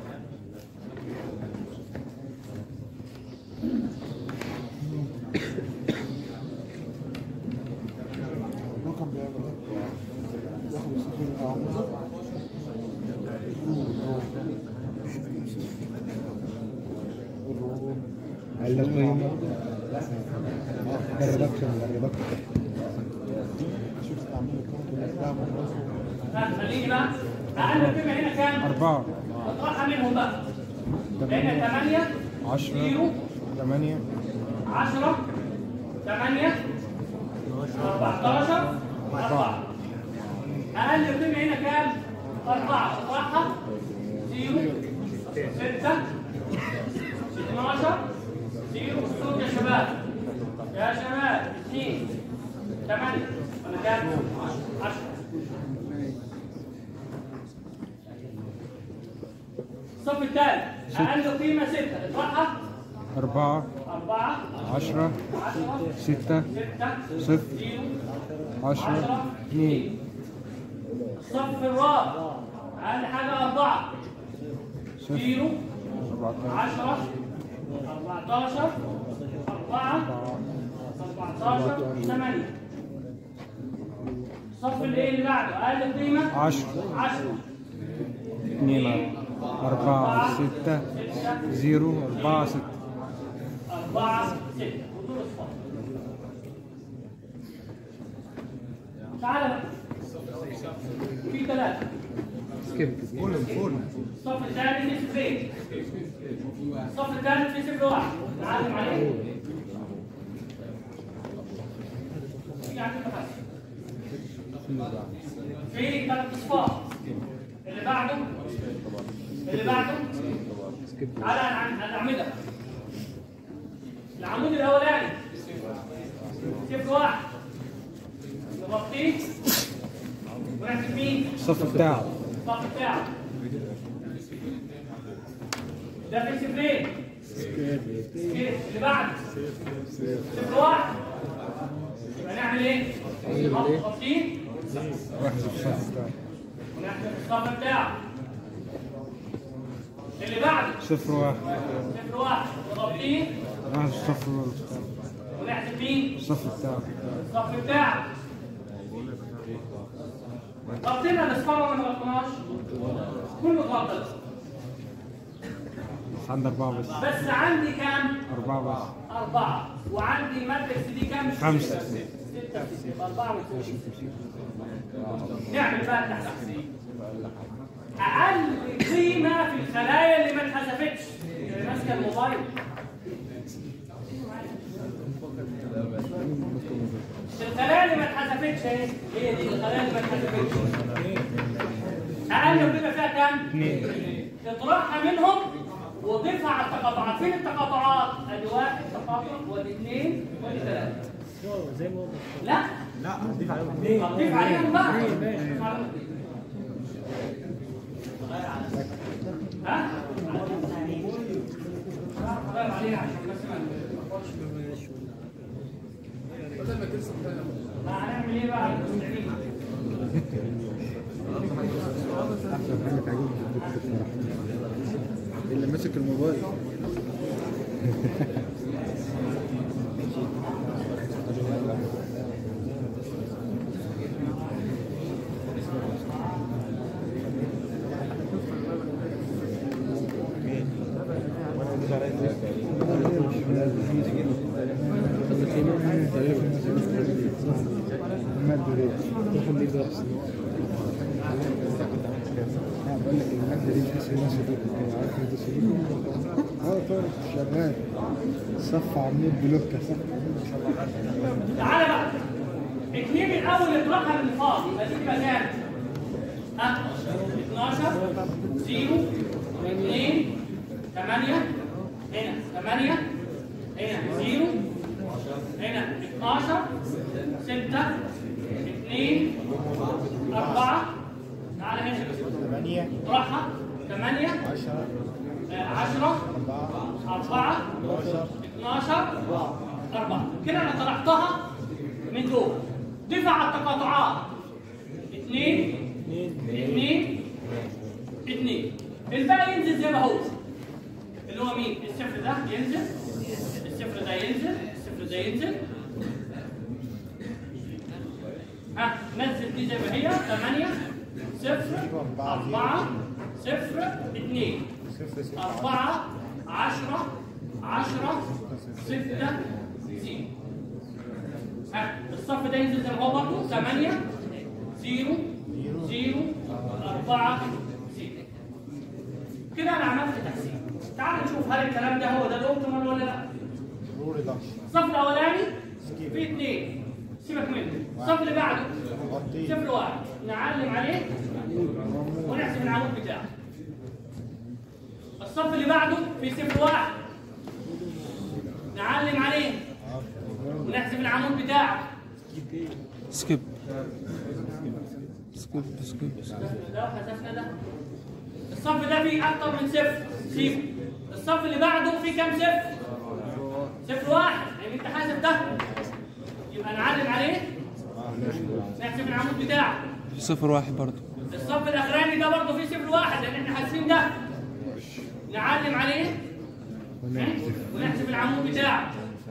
قال لك قيمة ده الريدكشن ده الريدكشن ها خليني بقى اقل قيمه هنا كام؟ أربعة اطرحها منهم بقى هنا 8 عشرة 0 ثمانية 10 8 14 4 اقل قيمه هنا كام؟ 4 اطرحها 0 6 12 0 صوت يا شباب يا شباب 2 8 ولا كام؟ 10 الصف الثالث اقل قيمه 6 اطرحها أربعة 4 عشرة 10 ستة 6 صفر 0 عشرة اثنين الصف الرابع اقل حاجه اربعه صفر زيرو أربعة 10 14 4 14 8 الصف اللي اللي بعده اقل قيمه عشرة 10 اثنين أربعة ستة زيرو أربعة ستة 4 6 ودول الصف تعالى بقى في ثلاثه الصف الثالث في صفرين الصف الثالث في صفر واحد نعلم عليه في عندنا بحث في ثلاث اصفار اللي بعده اللي بعده على عن الاعمده العمود الاولاني صفر واحد نغطيه ونحسب مين؟ الصف بتاعه الصف بتاعه ده في صفرين كده اللي بعده صفر واحد يبقى نعمل ايه؟ نغطيه واحد في الصف بتاعه ونحسب الصف بتاعه اللي بعده صفر واحد صفر واحد نغطيه واحد في الصف بتاعه ونحسب مين؟ الصف بتاعه الصف بتاعه غطينا الاصفار ولا ما غطيناش؟ كله غطى بس عندي أربعة بس بس عندي كام؟ أربعة بس أربعة وعندي الماتريكس دي كام؟ خمسة. ستة يبقى أربعة وستة نعمل بقى التحسين أقل قيمة في الخلايا اللي ما اتحذفتش اللي ماسكة الموبايل الخلايا اللي ما اتحذفتش اهي هي دي الخلايا اللي ما اتحذفتش اقل قيمه فيها كام؟ اثنين اطرحها منهم وضيفها على التقاطعات فين التقاطعات؟ ادي واحد تقاطع وادي اثنين وادي ثلاثه لا لا هضيف عليهم اثنين هتضيف عليهم بقى هتضيف عليهم اثنين. ها؟ غير عليها عشان بس ما بدل ما ترسم تاني ما هنعمل ايه بقى المستعملين؟ اللي ماسك الموبايل بقول لك المادة دي تحس انها صديق كده عارف انت صديق اه طارق شغال صف عمود بلوكة صف تعالى بقى اتنين الاول اطرحها من الفاضي يبقى دي تبقى كام؟ ها 12 0 2 8 هنا 8 هنا 0 هنا 12 6 2 4 تعالى هنا 8 اطرحها 8 10 10 4 12 4 كده انا طرحتها من دول دفع التقاطعات 2 2 2 الباقي ينزل زي ما هو اللي هو مين؟ الصفر ده ينزل الصفر ده ينزل الصفر ده ينزل ها نزل دي زي ما هي 8 صفر 4 صفر 2 أربعة عشرة عشرة ستة زيرو ها الصف ده ينزل زي ما هو برضه ثمانية زيرو زيرو أربعة زيرو كده أنا عملت تحسين تعال نشوف هل الكلام ده هو ده الأوبتيمال ولا لا الصف الأولاني فيه اثنين سيبك منه الصف اللي بعده صفر واحد نعلم عليه ونحسب العمود بتاعه الصف اللي بعده في صفر واحد نعلم عليه ونحسب العمود بتاعه سكيب سكيب سكيب لو حذفنا ده الصف ده فيه اكتر من صفر صفر الصف اللي بعده فيه كام صفر صفر واحد لان انت حاسب ده يبقى نعلم عليه نحسب العمود بتاعه صفر واحد برضه الصف الاخراني ده برضه فيه صفر واحد لان احنا حاسبين ده نعلم عليه ونحسب العمود بتاعه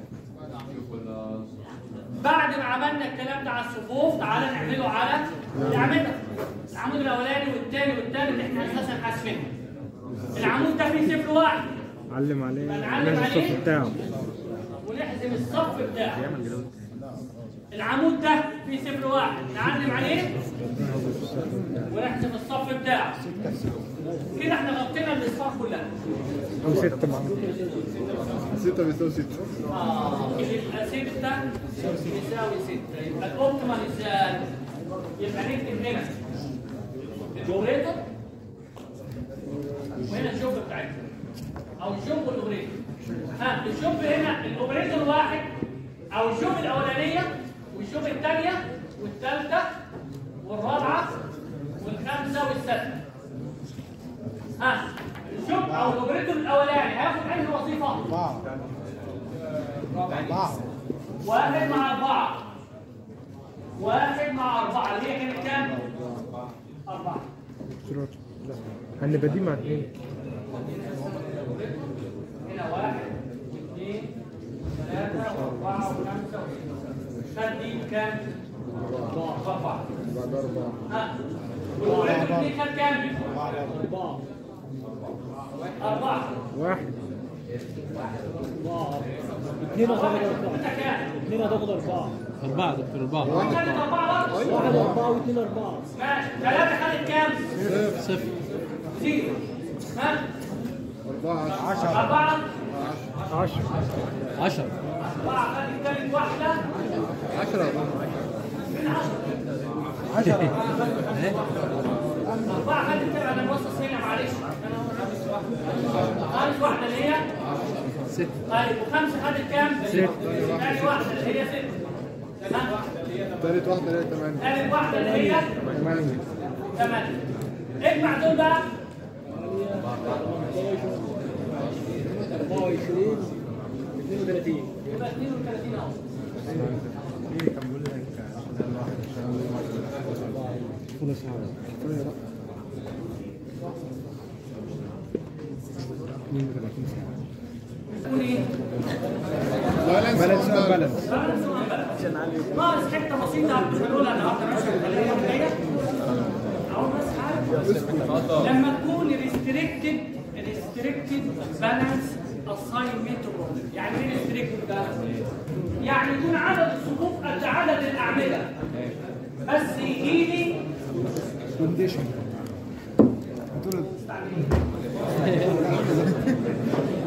بعد ما عملنا الكلام ده على الصفوف تعالى نعمله على الاعمده العمود الاولاني والثاني والثالث احنا اساسا حاسبينهم العمود ده فيه صفر واحد علم عليه نعلم نفس عليه. الصف بتاعه ونحسب الصف بتاعه العمود ده فيه صفر واحد نعلم عليه ونحسب الصف بتاعه كده احنا غطينا الاصفار كلها او ستة معاه ستة بيساوي ستة اه يبقى ستة يساوي ستة يبقى الاوبتيمال ازاي؟ يبقى نكتب هنا الاوبريتور وهنا الجوب بتاعتنا او الجوب والاوبريتور ها الجوب هنا الاوبريتور واحد او الجوب الاولانيه والجوب الثانيه والثالثه والرابعه والخامسه والسادسه ها الجوب او الاوبريتور الاولاني هياخد انهي وظيفه؟ أربعة أربعة واحد مع أربعة واحد مع أربعة اللي هي كانت كام؟ أربعة شروط لا هنبقى دي مع اتنين هنا واحد واثنين وثلاثة وأربعة وخمسة وستة خد دي كام؟ أربعة بعد أربعة ها والأوبريتور دي خد كام؟ أربعة واحد اثنين وأربعة كام؟ أربعة دكتور أربعة خدت أربعة برضه؟ واحد أربعة واثنين أربعة ماشي ثلاثة خدت كام؟ صفر زيرو ها؟ أربعة عشرة أربعة عشرة عشرة أربعة خدت ثالث واحدة عشرة أربعة خدت ثالث أنا ببصص هنا معلش خامس واحدة اللي هي ستة طيب وخمسة خدت كام؟ ست ثاني واحدة اللي هي ست تمام تالت واحدة اللي هي تمانية ثالث واحدة اللي هي ثمانية ثمانية اجمع دول بقى يبقى 32 اهو ايه كان بيقول لك عشان الواحد فول ساعة كفاية بقى 32 ساعة تقول ايه؟ بالانس بالانس أو بالانس ناقص حته بسيطه مش هنقولها النهارده مش هنخليها الجايه اقول بس حاجه لما تكون ريستريكتد ريستريكتد بالانس اساينمنت بروبلم يعني ايه ريستريكتد بالانس؟ يعني يكون عدد الصفوف قد عدد الاعمده بس يجي لي كونديشن